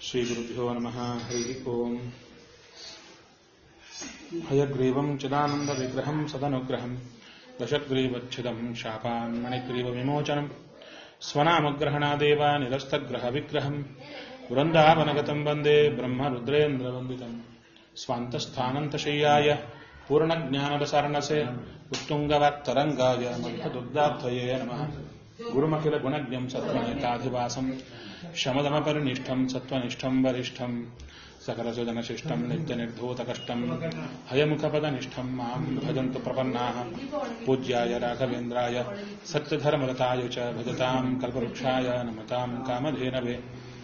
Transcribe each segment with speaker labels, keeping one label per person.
Speaker 1: श्रीगुरुभ्यो नमः हरिः ओम् हयग्रीवम् चिदानन्दविग्रहम् सदनुग्रहम् दशग्रीवच्छिदम् शापान् मणिग्रीवविमोचनम् स्वनामग्रहणादेव निरस्तग्रहविग्रहम् वृन्दावनगतम् वन्दे ब्रह्मरुद्रेन्द्रवन्दितम् स्वान्तस्थानन्तशय्याय पूर्णज्ञानरसारणसे उत्तुङ्गवाक्तरङ्गाय मध्वदुग्धार्थये नमः गुरुमखिलगुणज्ञम् सत्त्वनेताधिवासम् शमदमपरिनिष्ठम् सत्त्वनिष्ठम् वरिष्ठम् सकलसुजनशिष्टम् नित्यनिर्धूतकष्टम् हयमुखपदनिष्ठम् माम् भजन्तु प्रपन्नाः पूज्याय राघवेन्द्राय सत्यधर्मरताय च भजताम् कल्पवृक्षाय नमताम् कामधेनवे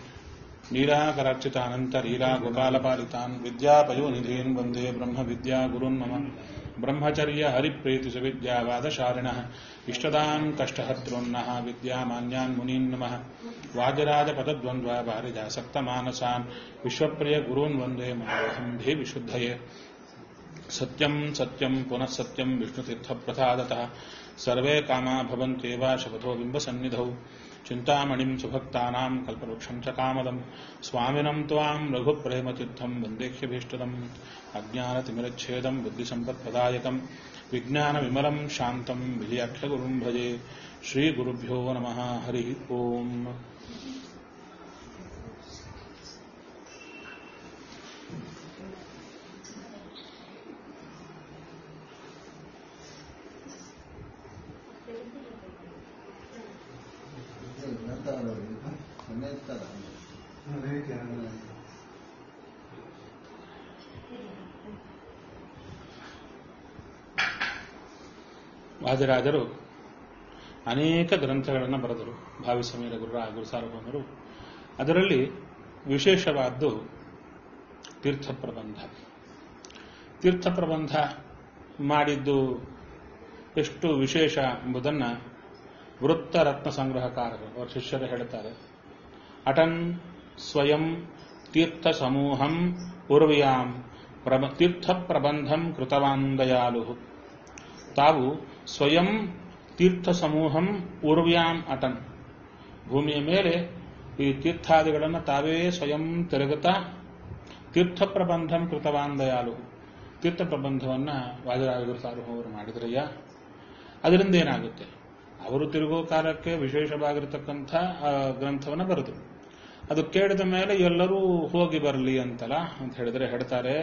Speaker 1: नीराकरार्चितानन्तरीरागोपालपालितान् विद्यापयोनिधीन् वन्दे ब्रह्मविद्या गुरुन् मम ब्रह्मचर्य हरिप्रीतिसुविद्यावादशारिणः इष्टदान् कष्टहर्तॄन्नः विद्यामान्यान् मुनीन् नमः वाजराजपदद्वन्द्व वारिजासक्तमानसान् विश्वप्रियगुरून् वन्दे मनोऽहम् विशुद्धये सत्यम् सत्यम् पुनः सत्यम् विष्णुतीर्थप्रसादतः सर्वे कामा भवन्त्येव शपथो बिम्बसन्निधौ चिन्तामणिम् सुभक्तानाम् कल्पवृक्षम् च कामदम् स्वामिनम् त्वाम् रघुप्रेमतीर्थम् वन्देह्यभीष्टदम् अज्ञानतिमिरच्छेदम् बुद्धिसम्पत्प्रदायकम् विज्ञानविमलम् शान्तम् विजयाख्यगुरुम् भजे श्रीगुरुभ्यो नमः हरिः ओम् ವಾದಿರಾಜರು ಅನೇಕ ಗ್ರಂಥಗಳನ್ನು ಬರೆದರು ಭಾವಿ ಸಮೀರ ಗುರು ಗುರು ಸಾರ್ವಭೌಮರು ಅದರಲ್ಲಿ ವಿಶೇಷವಾದ್ದು ತೀರ್ಥ ಪ್ರಬಂಧ ತೀರ್ಥ ಪ್ರಬಂಧ ಮಾಡಿದ್ದು ಎಷ್ಟು ವಿಶೇಷ ಎಂಬುದನ್ನು ವೃತ್ತ ರತ್ನ ಸಂಗ್ರಹಕಾರರು ಅವರ ಶಿಷ್ಯರು ಹೇಳುತ್ತಾರೆ ಅಟನ್ ಸ್ವಯಂ ತೀರ್ಥ ಸಮೂಹಂ ಉರ್ವ್ಯಾಂ ಪ್ರಬ ತೀರ್ಥ ಪ್ರಬಂಧಂ ಕೃತವಾನ್ ದಯಾಲು ತಾವು ಸ್ವಯಂ ತೀರ್ಥ ಸಮೂಹಂ ಉರ್ವ್ಯಾಂ ಅಟನ್ ಭೂಮಿಯ ಮೇಲೆ ಈ ತೀರ್ಥಾದಿಗಳನ್ನು ತಾವೇ ಸ್ವಯಂ ತಿರುಗುತ್ತಾ ತೀರ್ಥ ಪ್ರಬಂಧಂ ಕೃತವಾನ್ ದಯಾಲು ತೀರ್ಥ ಪ್ರಬಂಧವನ್ನು ವಾಜರಾಜಗುರು ಸಾರ್ವಭೌಮರು ಮಾಡಿದ್ರಯ್ಯ ಅದರಿಂದ ಏನಾಗುತ್ತೆ ಅವರು ತಿರುಗೋ ಕಾಲಕ್ಕೆ ವಿಶೇಷವಾಗಿರತಕ್ಕಂಥ ಗ್ರಂಥವನ್ನು ಬರೆದು ಅದು ಕೇಳಿದ ಮೇಲೆ ಎಲ್ಲರೂ ಹೋಗಿ ಬರಲಿ ಅಂತಲ್ಲ ಅಂತ ಹೇಳಿದ್ರೆ ಹೇಳ್ತಾರೆ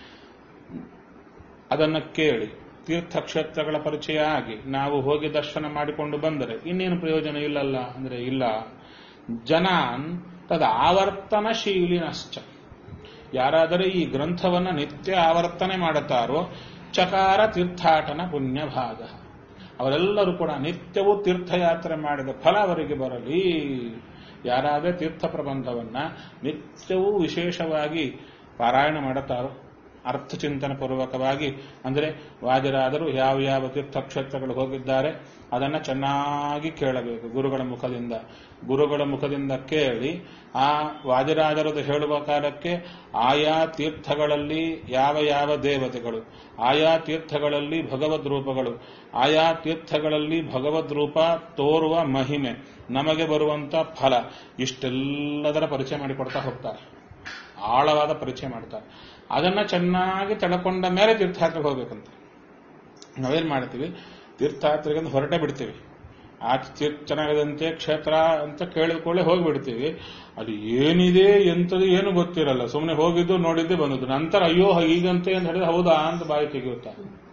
Speaker 1: ಅದನ್ನು ಕೇಳಿ ತೀರ್ಥಕ್ಷೇತ್ರಗಳ ಪರಿಚಯ ಆಗಿ ನಾವು ಹೋಗಿ ದರ್ಶನ ಮಾಡಿಕೊಂಡು ಬಂದರೆ ಇನ್ನೇನು ಪ್ರಯೋಜನ ಇಲ್ಲಲ್ಲ ಅಂದ್ರೆ ಇಲ್ಲ ಜನಾನ್ ತದ ಆವರ್ತನಶೀಲಿನಶ್ಚ ಯಾರಾದರೆ ಈ ಗ್ರಂಥವನ್ನು ನಿತ್ಯ ಆವರ್ತನೆ ಮಾಡುತ್ತಾರೋ ಚಕಾರ ತೀರ್ಥಾಟನ ಪುಣ್ಯಭಾಗ ಅವರೆಲ್ಲರೂ ಕೂಡ ನಿತ್ಯವೂ ತೀರ್ಥಯಾತ್ರೆ ಮಾಡಿದ ಫಲ ಅವರಿಗೆ ಬರಲಿ ಯಾರಾದರೆ ತೀರ್ಥ ಪ್ರಬಂಧವನ್ನ ನಿತ್ಯವೂ ವಿಶೇಷವಾಗಿ ಪಾರಾಯಣ ಮಾಡುತ್ತಾರೋ ಅರ್ಥಚಿಂತನ ಪೂರ್ವಕವಾಗಿ ಅಂದರೆ ವಾಜರಾದರು ಯಾವ ಯಾವ ತೀರ್ಥಕ್ಷೇತ್ರಗಳು ಹೋಗಿದ್ದಾರೆ ಅದನ್ನು ಚೆನ್ನಾಗಿ ಕೇಳಬೇಕು ಗುರುಗಳ ಮುಖದಿಂದ ಗುರುಗಳ ಮುಖದಿಂದ ಕೇಳಿ ಆ ವಾಜರಾಜರದು ಹೇಳುವ ಕಾಲಕ್ಕೆ ಆಯಾ ತೀರ್ಥಗಳಲ್ಲಿ ಯಾವ ಯಾವ ದೇವತೆಗಳು ಆಯಾ ತೀರ್ಥಗಳಲ್ಲಿ ಭಗವದ್ ರೂಪಗಳು ಆಯಾ ತೀರ್ಥಗಳಲ್ಲಿ ಭಗವದ್ ರೂಪ ತೋರುವ ಮಹಿಮೆ ನಮಗೆ ಬರುವಂತ ಫಲ ಇಷ್ಟೆಲ್ಲದರ ಪರಿಚಯ ಮಾಡಿಕೊಡ್ತಾ ಹೋಗ್ತಾರೆ ಆಳವಾದ ಪರಿಚಯ ಮಾಡ್ತಾರೆ ಅದನ್ನ ಚೆನ್ನಾಗಿ ತಳ್ಕೊಂಡ ಮೇಲೆ ತೀರ್ಥಯಾತ್ರೆಗೆ ಹೋಗ್ಬೇಕಂತ ನಾವೇನ್ ಮಾಡ್ತೀವಿ ತೀರ್ಥಯಾತ್ರೆಗೆ ಹೊರಟೆ ಬಿಡ್ತೀವಿ ಆ ಚೆನ್ನಾಗದಂತೆ ಕ್ಷೇತ್ರ ಅಂತ ಕೇಳಿದ್ಕೊಳ್ಳೆ ಹೋಗ್ಬಿಡ್ತೀವಿ ಅದು ಏನಿದೆ ಎಂಥದ್ದು ಏನು ಗೊತ್ತಿರಲ್ಲ ಸುಮ್ಮನೆ ಹೋಗಿದ್ದು ನೋಡಿದ್ದೆ ಬಂದದ್ದು ನಂತರ ಅಯ್ಯೋ ಹೀಗಂತೆ ಅಂತ ಹೇಳಿದ್ರೆ ಹೌದಾ ಅಂತ ಬಾಯಿ ತೆಗೆಯುತ್ತಾ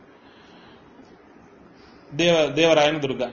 Speaker 1: ದೇವ ದೇವರಾಯನ ದುರ್ಗ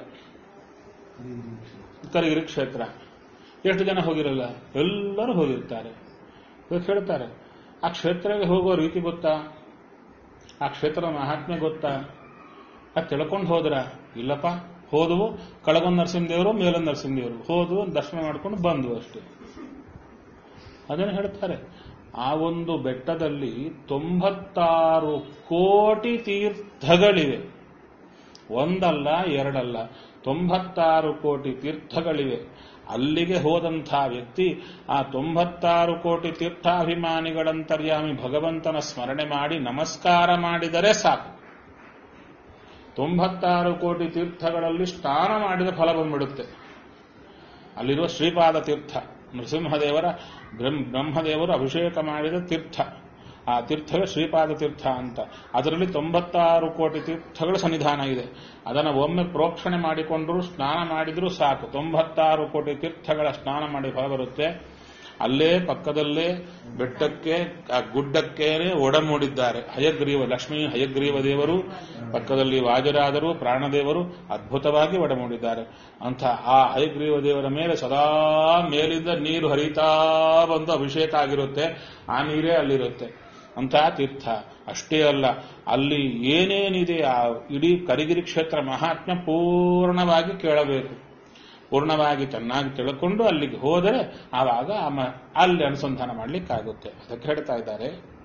Speaker 1: ಕರಗಿರಿ ಕ್ಷೇತ್ರ ಎಷ್ಟು ಜನ ಹೋಗಿರಲ್ಲ ಎಲ್ಲರೂ ಹೋಗಿರ್ತಾರೆ ಹೇಳ್ತಾರೆ ಆ ಕ್ಷೇತ್ರಕ್ಕೆ ಹೋಗೋ ರೀತಿ ಗೊತ್ತಾ ಆ ಕ್ಷೇತ್ರದ ಮಹಾತ್ಮೆ ಗೊತ್ತಾ ಅದು ತಿಳ್ಕೊಂಡು ಹೋದ್ರ ಇಲ್ಲಪ್ಪ ಹೋದವು ಕಳಗೊಂದು ನರಸಿಂಹದೇವರು ಮೇಲೊಂದು ನರಸಿಂಹದೇವರು ಹೋದವು ದರ್ಶನ ಮಾಡ್ಕೊಂಡು ಬಂದವು ಅಷ್ಟೇ ಅದನ್ನು ಹೇಳ್ತಾರೆ ಆ ಒಂದು ಬೆಟ್ಟದಲ್ಲಿ ತೊಂಬತ್ತಾರು ಕೋಟಿ ತೀರ್ಥಗಳಿವೆ ಒಂದಲ್ಲ ಎರಡಲ್ಲ ತೊಂಬತ್ತಾರು ಕೋಟಿ ತೀರ್ಥಗಳಿವೆ ಅಲ್ಲಿಗೆ ಹೋದಂಥ ವ್ಯಕ್ತಿ ಆ ತೊಂಬತ್ತಾರು ಕೋಟಿ ತೀರ್ಥಾಭಿಮಾನಿಗಳಂತರ್ಯಾಮಿ ಭಗವಂತನ ಸ್ಮರಣೆ ಮಾಡಿ ನಮಸ್ಕಾರ ಮಾಡಿದರೆ ಸಾಕು ತೊಂಬತ್ತಾರು ಕೋಟಿ ತೀರ್ಥಗಳಲ್ಲಿ ಸ್ನಾನ ಮಾಡಿದ ಫಲ ಬಂದ್ಬಿಡುತ್ತೆ ಅಲ್ಲಿರುವ ಶ್ರೀಪಾದ ತೀರ್ಥ ನರಸಿಂಹದೇವರ ಬ್ರಹ್ಮ ಬ್ರಹ್ಮದೇವರು ಅಭಿಷೇಕ ಮಾಡಿದ ತೀರ್ಥ ಆ ತೀರ್ಥವೇ ಶ್ರೀಪಾದ ತೀರ್ಥ ಅಂತ ಅದರಲ್ಲಿ ತೊಂಬತ್ತಾರು ಕೋಟಿ ತೀರ್ಥಗಳ ಸನ್ನಿಧಾನ ಇದೆ ಅದನ್ನು ಒಮ್ಮೆ ಪ್ರೋಕ್ಷಣೆ ಮಾಡಿಕೊಂಡ್ರು ಸ್ನಾನ ಮಾಡಿದ್ರೂ ಸಾಕು ತೊಂಬತ್ತಾರು ಕೋಟಿ ತೀರ್ಥಗಳ ಸ್ನಾನ ಮಾಡಿ ಹೊರ ಬರುತ್ತೆ ಅಲ್ಲೇ ಪಕ್ಕದಲ್ಲೇ ಬೆಟ್ಟಕ್ಕೆ ಆ ಗುಡ್ಡಕ್ಕೇನೆ ಒಡಮೂಡಿದ್ದಾರೆ ಹಯಗ್ರೀವ ಲಕ್ಷ್ಮೀ ಹಯಗ್ರೀವ ದೇವರು ಪಕ್ಕದಲ್ಲಿ ವಾಜರಾದರು ಪ್ರಾಣದೇವರು ಅದ್ಭುತವಾಗಿ ಒಡಮೂಡಿದ್ದಾರೆ ಅಂತ ಆ ಹಯಗ್ರೀವ ದೇವರ ಮೇಲೆ ಸದಾ ಮೇಲಿಂದ ನೀರು ಹರಿತಾ ಬಂದು ಅಭಿಷೇಕ ಆಗಿರುತ್ತೆ ಆ ನೀರೇ ಅಲ್ಲಿರುತ್ತೆ ಅಂತ ತೀರ್ಥ ಅಷ್ಟೇ ಅಲ್ಲ ಅಲ್ಲಿ ಏನೇನಿದೆ ಆ ಇಡೀ ಕರಿಗಿರಿ ಕ್ಷೇತ್ರ ಮಹಾತ್ಮ ಪೂರ್ಣವಾಗಿ ಕೇಳಬೇಕು ಪೂರ್ಣವಾಗಿ ಚೆನ್ನಾಗಿ ತಿಳ್ಕೊಂಡು ಅಲ್ಲಿಗೆ ಹೋದರೆ ಆವಾಗ ಆಮ- ಅಲ್ಲಿ ಅನುಸಂಧಾನ ಮಾಡಲಿಕ್ಕಾಗುತ್ತೆ ಅದಕ್ಕೆ ಹೇಳ್ತಾ ಇದ್ದಾರೆ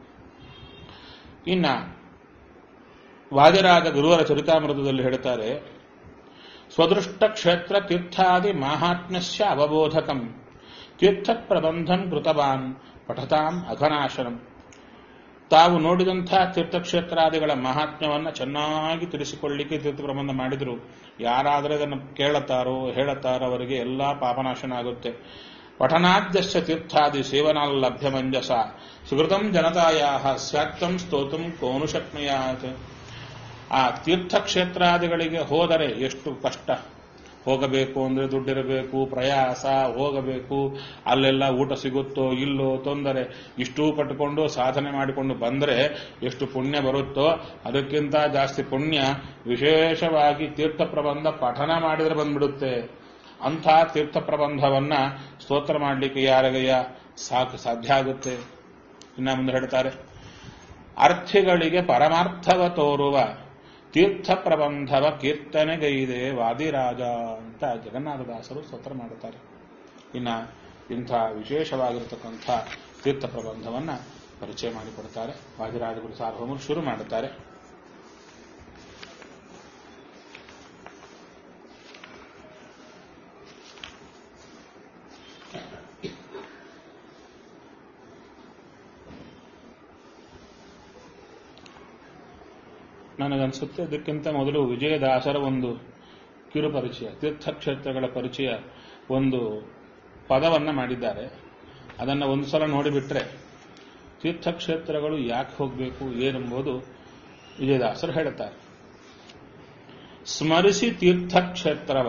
Speaker 1: ಇನ್ನ ವಾದಿರಾಜ ಗುರುವರ ಚರಿತಾಮೃತದಲ್ಲಿ ಹೇಳ್ತಾರೆ ಸ್ವದೃಷ್ಟ ಕ್ಷೇತ್ರ ತೀರ್ಥಾದಿ ಮಾಹಾತ್ಮ್ಯಸ್ಯ ಅವಬೋಧಕಂ ತೀರ್ಥ ಪ್ರಬಂಧಂ ಕೃತವಾನ್ ಪಠತಾಂ ಅಘನಾಶನಂ ತಾವು ನೋಡಿದಂಥ ತೀರ್ಥಕ್ಷೇತ್ರಾದಿಗಳ ಮಹಾತ್ಮ್ಯವನ್ನು ಚೆನ್ನಾಗಿ ತಿಳಿಸಿಕೊಳ್ಳಿಕ್ಕೆ ತೀರ್ಥ ಪ್ರಬಂಧ ಮಾಡಿದ್ರು ಯಾರಾದರೂ ಅದನ್ನು ಕೇಳುತ್ತಾರೋ ಹೇಳುತ್ತಾರೋ ಅವರಿಗೆ ಎಲ್ಲಾ ಪಾಪನಾಶನ ಆಗುತ್ತೆ ಪಠನಾದ್ಯಶ್ಚ ತೀರ್ಥಾದಿ ಸೇವನಾಲಭ್ಯ ಮಂಜಸ ಸುಹೃತಂ ಜನತಾಯಾ ಸ್ಯಾಕ್ತಂ ಸ್ತೋತಂ ಕೋನು ಶಕ್ನುಯಾತ್ ಆ ತೀರ್ಥಕ್ಷೇತ್ರಾದಿಗಳಿಗೆ ಹೋದರೆ ಎಷ್ಟು ಕಷ್ಟ ಹೋಗಬೇಕು ಅಂದ್ರೆ ದುಡ್ಡಿರಬೇಕು ಪ್ರಯಾಸ ಹೋಗಬೇಕು ಅಲ್ಲೆಲ್ಲ ಊಟ ಸಿಗುತ್ತೋ ಇಲ್ಲೋ ತೊಂದರೆ ಇಷ್ಟೂ ಪಟ್ಟುಕೊಂಡು ಸಾಧನೆ ಮಾಡಿಕೊಂಡು ಬಂದರೆ ಎಷ್ಟು ಪುಣ್ಯ ಬರುತ್ತೋ ಅದಕ್ಕಿಂತ ಜಾಸ್ತಿ ಪುಣ್ಯ ವಿಶೇಷವಾಗಿ ತೀರ್ಥ ಪ್ರಬಂಧ ಪಠನ ಮಾಡಿದ್ರೆ ಬಂದ್ಬಿಡುತ್ತೆ ಅಂಥ ತೀರ್ಥ ಪ್ರಬಂಧವನ್ನ ಸ್ತೋತ್ರ ಮಾಡಲಿಕ್ಕೆ ಯಾರಿಗೆಯ ಸಾಕು ಸಾಧ್ಯ ಆಗುತ್ತೆ ಇನ್ನ ಮುಂದೆ ಹೇಳ್ತಾರೆ ಅರ್ಥಿಗಳಿಗೆ ಪರಮಾರ್ಥವ ತೋರುವ ತೀರ್ಥ ಪ್ರಬಂಧವ ಕೀರ್ತನೆಗೈದೆ ವಾದಿರಾಜ ಅಂತ ಜಗನ್ನಾಥದಾಸರು ಸ್ತೋತ್ರ ಮಾಡುತ್ತಾರೆ ಇನ್ನ ಇಂಥ ವಿಶೇಷವಾಗಿರತಕ್ಕಂಥ ತೀರ್ಥ ಪ್ರಬಂಧವನ್ನ ಪರಿಚಯ ಮಾಡಿಕೊಡ್ತಾರೆ ವಾದಿರಾಜ ಗುರು ಸಾರ್ವಭೌಮರು ಶುರು ಮಾಡುತ್ತಾರೆ ನನಗನ್ಸುತ್ತೆ ಅದಕ್ಕಿಂತ ಮೊದಲು ವಿಜಯದಾಸರ ಒಂದು ಕಿರು ಪರಿಚಯ ತೀರ್ಥಕ್ಷೇತ್ರಗಳ ಪರಿಚಯ ಒಂದು ಪದವನ್ನ ಮಾಡಿದ್ದಾರೆ ಅದನ್ನ ಒಂದು ಸಲ ನೋಡಿಬಿಟ್ರೆ ತೀರ್ಥಕ್ಷೇತ್ರಗಳು ಯಾಕೆ ಹೋಗಬೇಕು ಏನೆಂಬುದು ವಿಜಯದಾಸರು ಹೇಳುತ್ತಾರೆ ಸ್ಮರಿಸಿ ತೀರ್ಥಕ್ಷೇತ್ರವ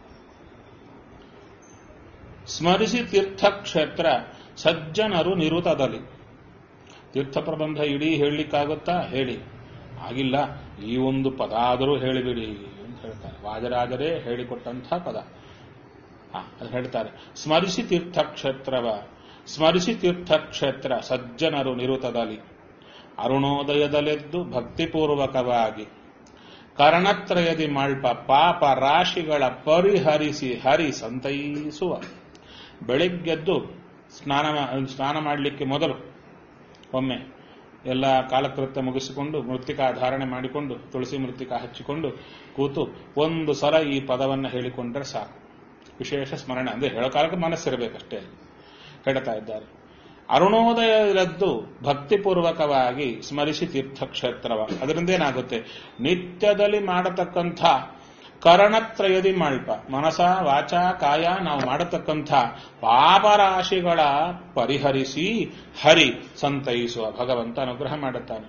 Speaker 1: ಸ್ಮರಿಸಿ ತೀರ್ಥಕ್ಷೇತ್ರ ಸಜ್ಜನರು ನಿರುತದಲ್ಲಿ ತೀರ್ಥ ಪ್ರಬಂಧ ಇಡೀ ಹೇಳಲಿಕ್ಕಾಗುತ್ತಾ ಹೇಳಿ ಆಗಿಲ್ಲ ಈ ಒಂದು ಪದ ಆದರೂ ಹೇಳಿಬಿಡಿ ಅಂತ ಹೇಳ್ತಾರೆ ವಾಜರಾಜರೇ ಹೇಳಿಕೊಟ್ಟಂಥ ಪದ ಹಾ ಅದು ಹೇಳ್ತಾರೆ ಸ್ಮರಿಸಿ ತೀರ್ಥಕ್ಷೇತ್ರವ ಸ್ಮರಿಸಿ ತೀರ್ಥಕ್ಷೇತ್ರ ಸಜ್ಜನರು ನಿರುತದಲ್ಲಿ ಅರುಣೋದಯದಲೆದ್ದು ಭಕ್ತಿಪೂರ್ವಕವಾಗಿ ಕರ್ಣತ್ರಯದಿ ಮಲ್ಪ ಪಾಪ ರಾಶಿಗಳ ಪರಿಹರಿಸಿ ಹರಿ ಸಂತೈಸುವ ಬೆಳಿಗ್ಗೆದ್ದು ಸ್ನಾನ ಸ್ನಾನ ಮಾಡಲಿಕ್ಕೆ ಮೊದಲು ಒಮ್ಮೆ ಎಲ್ಲ ಕಾಲಕೃತ್ಯ ಮುಗಿಸಿಕೊಂಡು ಮೃತ್ತಿಕಾ ಧಾರಣೆ ಮಾಡಿಕೊಂಡು ತುಳಸಿ ಮೃತ್ತಿಕಾ ಹಚ್ಚಿಕೊಂಡು ಕೂತು ಒಂದು ಸಲ ಈ ಪದವನ್ನು ಹೇಳಿಕೊಂಡ್ರೆ ಸಾಕು ವಿಶೇಷ ಸ್ಮರಣೆ ಅಂದ್ರೆ ಹೇಳೋ ಕಾಲಕ್ಕೆ ಮನಸ್ಸಿರಬೇಕಷ್ಟೇ ಹೇಳ್ತಾ ಇದ್ದಾರೆ ಅರುಣೋದಯದದ್ದು ಭಕ್ತಿಪೂರ್ವಕವಾಗಿ ಸ್ಮರಿಸಿ ತೀರ್ಥಕ್ಷೇತ್ರವ ಅದರಿಂದ ಏನಾಗುತ್ತೆ ನಿತ್ಯದಲ್ಲಿ ಮಾಡತಕ್ಕಂಥ ಕರಣತ್ರಯದಿ ಮಲ್ಪ ಮನಸ ವಾಚ ಕಾಯ ನಾವು ಮಾಡತಕ್ಕಂಥ ಪಾಪರಾಶಿಗಳ ಪರಿಹರಿಸಿ ಹರಿ ಸಂತೈಸುವ ಭಗವಂತ ಅನುಗ್ರಹ ಮಾಡುತ್ತಾನೆ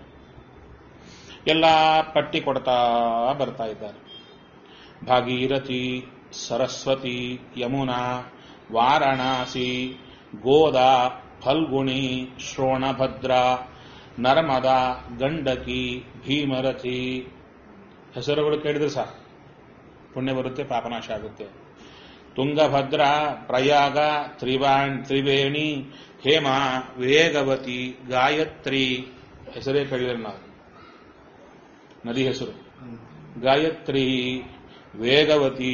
Speaker 1: ಎಲ್ಲ ಪಟ್ಟಿ ಕೊಡ್ತಾ ಬರ್ತಾ ಇದ್ದಾರೆ ಭಾಗೀರಥಿ ಸರಸ್ವತಿ ಯಮುನಾ ವಾರಣಾಸಿ ಗೋದಾ ಫಲ್ಗುಣಿ ಶ್ರೋಣಭದ್ರ ನರ್ಮದಾ ಗಂಡಕಿ ಭೀಮರಥಿ ಹೆಸರುಗಳು ಕೇಳಿದ್ರೆ ಸಾಕು ಪುಣ್ಯ ಬರುತ್ತೆ ಪಾಪನಾಶ ಆಗುತ್ತೆ ತುಂಗಭದ್ರ ಪ್ರಯಾಗ ತ್ರಿವಾಣ್ ತ್ರಿವೇಣಿ ಹೇಮ ವೇಗವತಿ ಗಾಯತ್ರಿ ಹೆಸರೇ ಕೇಳಿದ್ರೆ ನಾವು ನದಿ ಹೆಸರು ಗಾಯತ್ರಿ ವೇಗವತಿ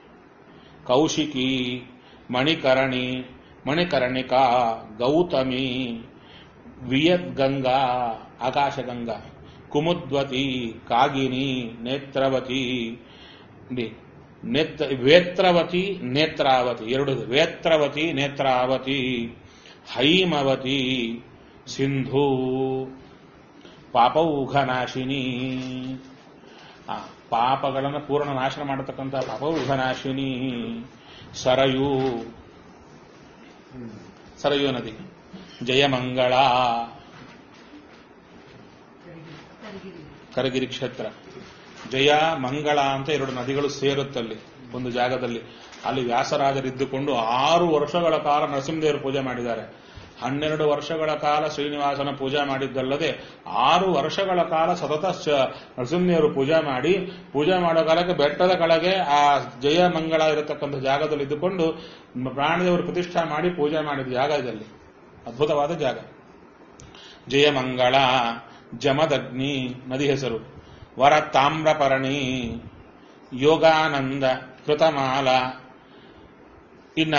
Speaker 1: ಕೌಶಿಕಿ ಮಣಿಕರಣಿ ಮಣಿಕರ್ಣಿಕಾ ಗೌತಮಿ ವಿಯದ್ಗಂಗಾ ಆಕಾಶಗಂಗಾ ಕುಮುದ್ವತಿ ಕಾಗಿನಿ ನೇತ್ರವತಿ ಇಲ್ಲಿ ನೇತ್ರ ವೇತ್ರವತಿ ನೇತ್ರಾವತಿ ಎರಡು ವೇತ್ರವತಿ ನೇತ್ರಾವತಿ ಹೈಮವತಿ ಸಿಂಧೂ ಪಾಪೌಘನಾಶಿನಿ ಆ ಪಾಪಗಳನ್ನು ಪೂರ್ಣ ನಾಶನ ಮಾಡತಕ್ಕಂಥ ಪಾಪೌಘನಾಶಿನಿ ಸರಯು ಸರಯೂ ನದಿ ಜಯಮಂಗಳ ಕರಗಿರಿ ಕ್ಷೇತ್ರ ಜಯ ಮಂಗಳ ಅಂತ ಎರಡು ನದಿಗಳು ಸೇರುತ್ತಲ್ಲಿ ಒಂದು ಜಾಗದಲ್ಲಿ ಅಲ್ಲಿ ವ್ಯಾಸರಾಜರಿದ್ದುಕೊಂಡು ಆರು ವರ್ಷಗಳ ಕಾಲ ನರಸಿಂಹದೇವರು ಪೂಜೆ ಮಾಡಿದ್ದಾರೆ ಹನ್ನೆರಡು ವರ್ಷಗಳ ಕಾಲ ಶ್ರೀನಿವಾಸನ ಪೂಜೆ ಮಾಡಿದ್ದಲ್ಲದೆ ಆರು ವರ್ಷಗಳ ಕಾಲ ಸತತ ಶ- ನರಸಿಂಹದೇವರು ಪೂಜೆ ಮಾಡಿ ಪೂಜೆ ಮಾಡೋ ಕಾಲಕ್ಕೆ ಬೆಟ್ಟದ ಕೆಳಗೆ ಆ ಜಯ ಮಂಗಳ ಇರತಕ್ಕಂಥ ಜಾಗದಲ್ಲಿ ಇದ್ದುಕೊಂಡು ಪ್ರಾಣದೇವರು ಪ್ರತಿಷ್ಠಾ ಮಾಡಿ ಪೂಜೆ ಮಾಡಿದ ಜಾಗ ಇದರಲ್ಲಿ ಅದ್ಭುತವಾದ ಜಾಗ ಜಯಮಂಗಳ ಜಮದಗ್ನಿ ನದಿ ಹೆಸರು ವರ ತಾಮ್ರಪರಣಿ ಯೋಗಾನಂದ ಕೃತಮಾಲ ಇನ್ನ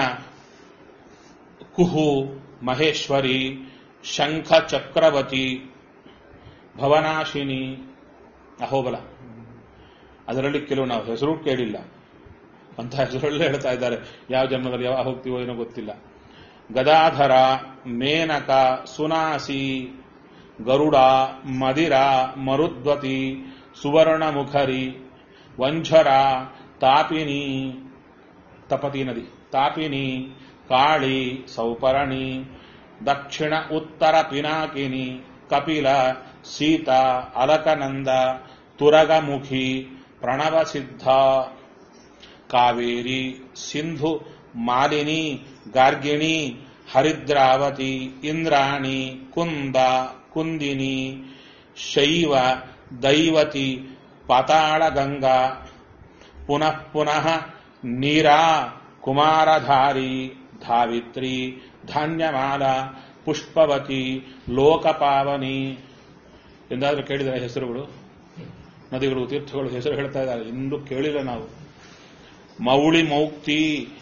Speaker 1: ಕುಹು ಮಹೇಶ್ವರಿ ಶಂಖ ಚಕ್ರವತಿ ಭವನಾಶಿನಿ ಅಹೋಬಲ ಅದರಲ್ಲಿ ಕೆಲವು ನಾವು ಹೆಸರು ಕೇಳಿಲ್ಲ ಅಂತ ಹೆಸರಲ್ಲೇ ಹೇಳ್ತಾ ಇದ್ದಾರೆ ಯಾವ ಜನ್ಮದಲ್ಲಿ ಯಾವಾಗ ಹೋಗ್ತೀವೋ ಏನೋ ಗೊತ್ತಿಲ್ಲ ಗದಾಧರ ಮೇನಕ ಸುನಾಸಿ ಗರುಡ ಮದಿರ ಮರುದ್ವತಿ ಸುವರ್ಣಮುಖರಿ ವಂಝರ ತಾಪಿನಿ ತಪತಿ ನದಿ ತಾಪಿನಿ ಕಾಳಿ ಸೌಪರಣಿ ದಕ್ಷಿಣ ಉತ್ತರ ಪಿನಾಕಿನಿ ಕಪಿಲ ಸೀತಾ ಅಲಕನಂದ ತುರಗಮುಖಿ ಪ್ರಣವಸಿದ್ಧ ಕಾವೇರಿ ಸಿಂಧು ಮಾಲಿನಿ ಗಾರ್ಗಿಣಿ ಹರಿದ್ರಾವತಿ ಇಂದ್ರಾಣಿ ಕುಂದ ಕುಂದಿನಿ ಶೈವ ದೈವತಿ ಪಾತಾಳಗಂಗಾ ಪುನಃ ಪುನಃ ನೀರಾ ಕುಮಾರಧಾರಿ ಧಾವಿತ್ರಿ ಧಾನ್ಯಮಾಲ ಪುಷ್ಪವತಿ ಲೋಕಪಾವನಿ ಎಂದಾದ್ರೂ ಕೇಳಿದರೆ ಹೆಸರುಗಳು ನದಿಗಳು ತೀರ್ಥಗಳು ಹೆಸರು ಹೇಳ್ತಾ ಇದ್ದಾರೆ ಇಂದು ಕೇಳಿಲ್ಲ ನಾವು ಮೌಳಿ ಮೌಕ್ತಿ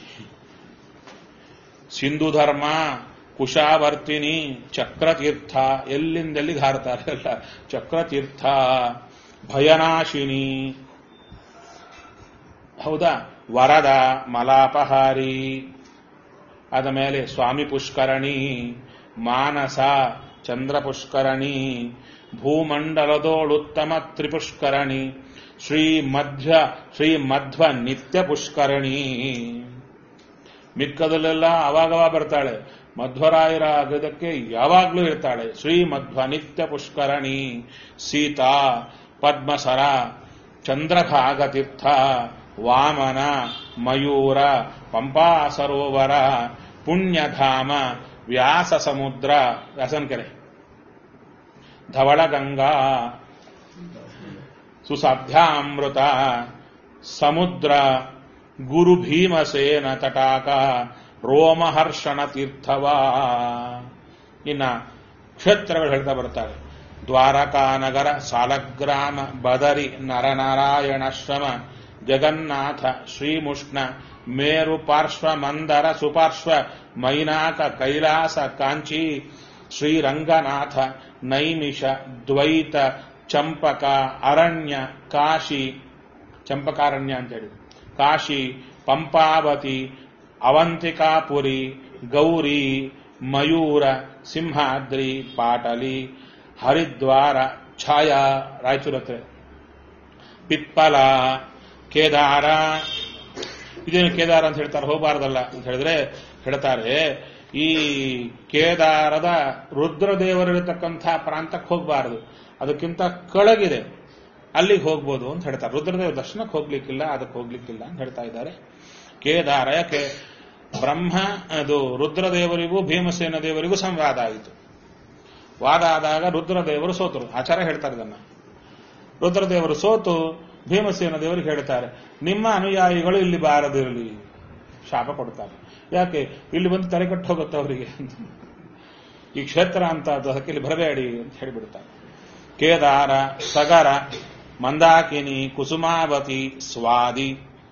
Speaker 1: ಸಿಂಧು ಧರ್ಮ ಕುಶಾವರ್ತಿನಿ ಚಕ್ರತೀರ್ಥ ಎಲ್ಲಿಂದೆಲ್ಲಿಗೆ ಹಾರ್ತಾರೆ ಎಲ್ಲ ಚಕ್ರತೀರ್ಥ ಭಯನಾಶಿನಿ ಹೌದಾ ವರದ ಮಲಾಪಹಾರಿ ಅದ ಮೇಲೆ ಸ್ವಾಮಿ ಪುಷ್ಕರಣಿ ಮಾನಸ ಚಂದ್ರ ಪುಷ್ಕರಣಿ ಭೂಮಂಡಲದೋಳುತ್ತಮ ತ್ರಿಪುಷ್ಕರಣಿ ಶ್ರೀ ಮಧ್ಯ ಶ್ರೀ ಮಧ್ವ ನಿತ್ಯ ಪುಷ್ಕರಣಿ ಮಿಕ್ಕದಲ್ಲೆಲ್ಲ ಅವಾಗವಾಗ ಬರ್ತಾಳೆ ಮಧ್ವರಾಯರ ಆಗದಕ್ಕೆ ಯಾವಾಗ್ಲೂ ಇರ್ತಾಳೆ ಶ್ರೀ ಮಧ್ವ ನಿತ್ಯ ಪುಷ್ಕರಣಿ ಸೀತಾ ಪದ್ಮಸರ ಚಂದ್ರಭಾಗತೀರ್ಥ ವಾಮನ ಮಯೂರ ಪಂಪಾ ಸರೋವರ ಪುಣ್ಯಧಾಮ ವ್ಯಾಸ ಸಮುದ್ರ ವ್ಯಾಸನಕೆರೆ ಧವಳಗಂಗಾ ಸುಸಾಧ್ಯಾಮೃತ ಸಮುದ್ರ ಗುರು ಭೀಮಸೇನ ತಟಾಕ ರೋಮಹರ್ಷಣ ತೀರ್ಥವಾ ಇನ್ನ ಕ್ಷೇತ್ರಗಳು ಹೇಳ್ತಾ ಬರ್ತಾರೆ ದ್ವಾರಕಾನಗರ ಸಾಲಗ್ರಾಮ ಬದರಿ ನರನಾರಾಯಣಾಶ್ರಮ ಜಗನ್ನಾಥ ಶ್ರೀಮುಷ್ಣ ಮೇರು ಪಾರ್ಶ್ವ ಮಂದರ ಸುಪಾರ್ಶ್ವ ಮೈನಾಕ ಕೈಲಾಸ ಕಾಂಚಿ ಶ್ರೀರಂಗನಾಥ ನೈಮಿಷ ದ್ವೈತ ಚಂಪಕ ಅರಣ್ಯ ಕಾಶಿ ಚಂಪಕಾರಣ್ಯ ಅಂತೇಳಿ ಕಾಶಿ ಪಂಪಾವತಿ ಅವಂತಿಕಾಪುರಿ ಗೌರಿ ಮಯೂರ ಸಿಂಹಾದ್ರಿ ಪಾಟಲಿ ಹರಿದ್ವಾರ ಛಾಯಾ ರಾಯಚೂರು ಹತ್ರ ಪಿಪ್ಪಲ ಕೇದಾರ ಇದೇನು ಕೇದಾರ ಅಂತ ಹೇಳ್ತಾರೆ ಹೋಗಬಾರ್ದಲ್ಲ ಅಂತ ಹೇಳಿದ್ರೆ ಹೇಳ್ತಾರೆ ಈ ಕೇದಾರದ ರುದ್ರದೇವರಿರತಕ್ಕಂಥ ಪ್ರಾಂತಕ್ಕೆ ಹೋಗಬಾರದು ಅದಕ್ಕಿಂತ ಕೆಳಗಿದೆ ಅಲ್ಲಿಗೆ ಹೋಗ್ಬೋದು ಅಂತ ಹೇಳ್ತಾರೆ ರುದ್ರದೇವ ದರ್ಶನಕ್ಕೆ ಹೋಗ್ಲಿಕ್ಕಿಲ್ಲ ಅದಕ್ಕೆ ಹೋಗ್ಲಿಕ್ಕಿಲ್ಲ ಅಂತ ಹೇಳ್ತಾ ಇದ್ದಾರೆ ಕೇದಾರ ಯಾಕೆ ಬ್ರಹ್ಮ ಅದು ರುದ್ರದೇವರಿಗೂ ಭೀಮಸೇನ ದೇವರಿಗೂ ಸಂವಾದ ಆಯಿತು ವಾದ ಆದಾಗ ರುದ್ರದೇವರು ಸೋತರು ಆಚಾರ ಹೇಳ್ತಾರೆ ಇದನ್ನ ರುದ್ರದೇವರು ಸೋತು ಭೀಮಸೇನ ದೇವರಿಗೆ ಹೇಳ್ತಾರೆ ನಿಮ್ಮ ಅನುಯಾಯಿಗಳು ಇಲ್ಲಿ ಬಾರದಿರಲಿ ಶಾಪ ಕೊಡ್ತಾರೆ ಯಾಕೆ ಇಲ್ಲಿ ಬಂದು ತಲೆ ಕಟ್ಟು ಹೋಗುತ್ತೆ ಅವರಿಗೆ ಈ ಕ್ಷೇತ್ರ ಅಂತ ಅದು ಅದಕ್ಕೆ ಇಲ್ಲಿ ಬರಬೇಡಿ ಅಂತ ಹೇಳಿಬಿಡ್ತಾರೆ ಕೇದಾರ ಸಗರ ಮಂದಾಕಿನಿ ಕುಸುಮಾವತಿ ಸ್ವಾದಿ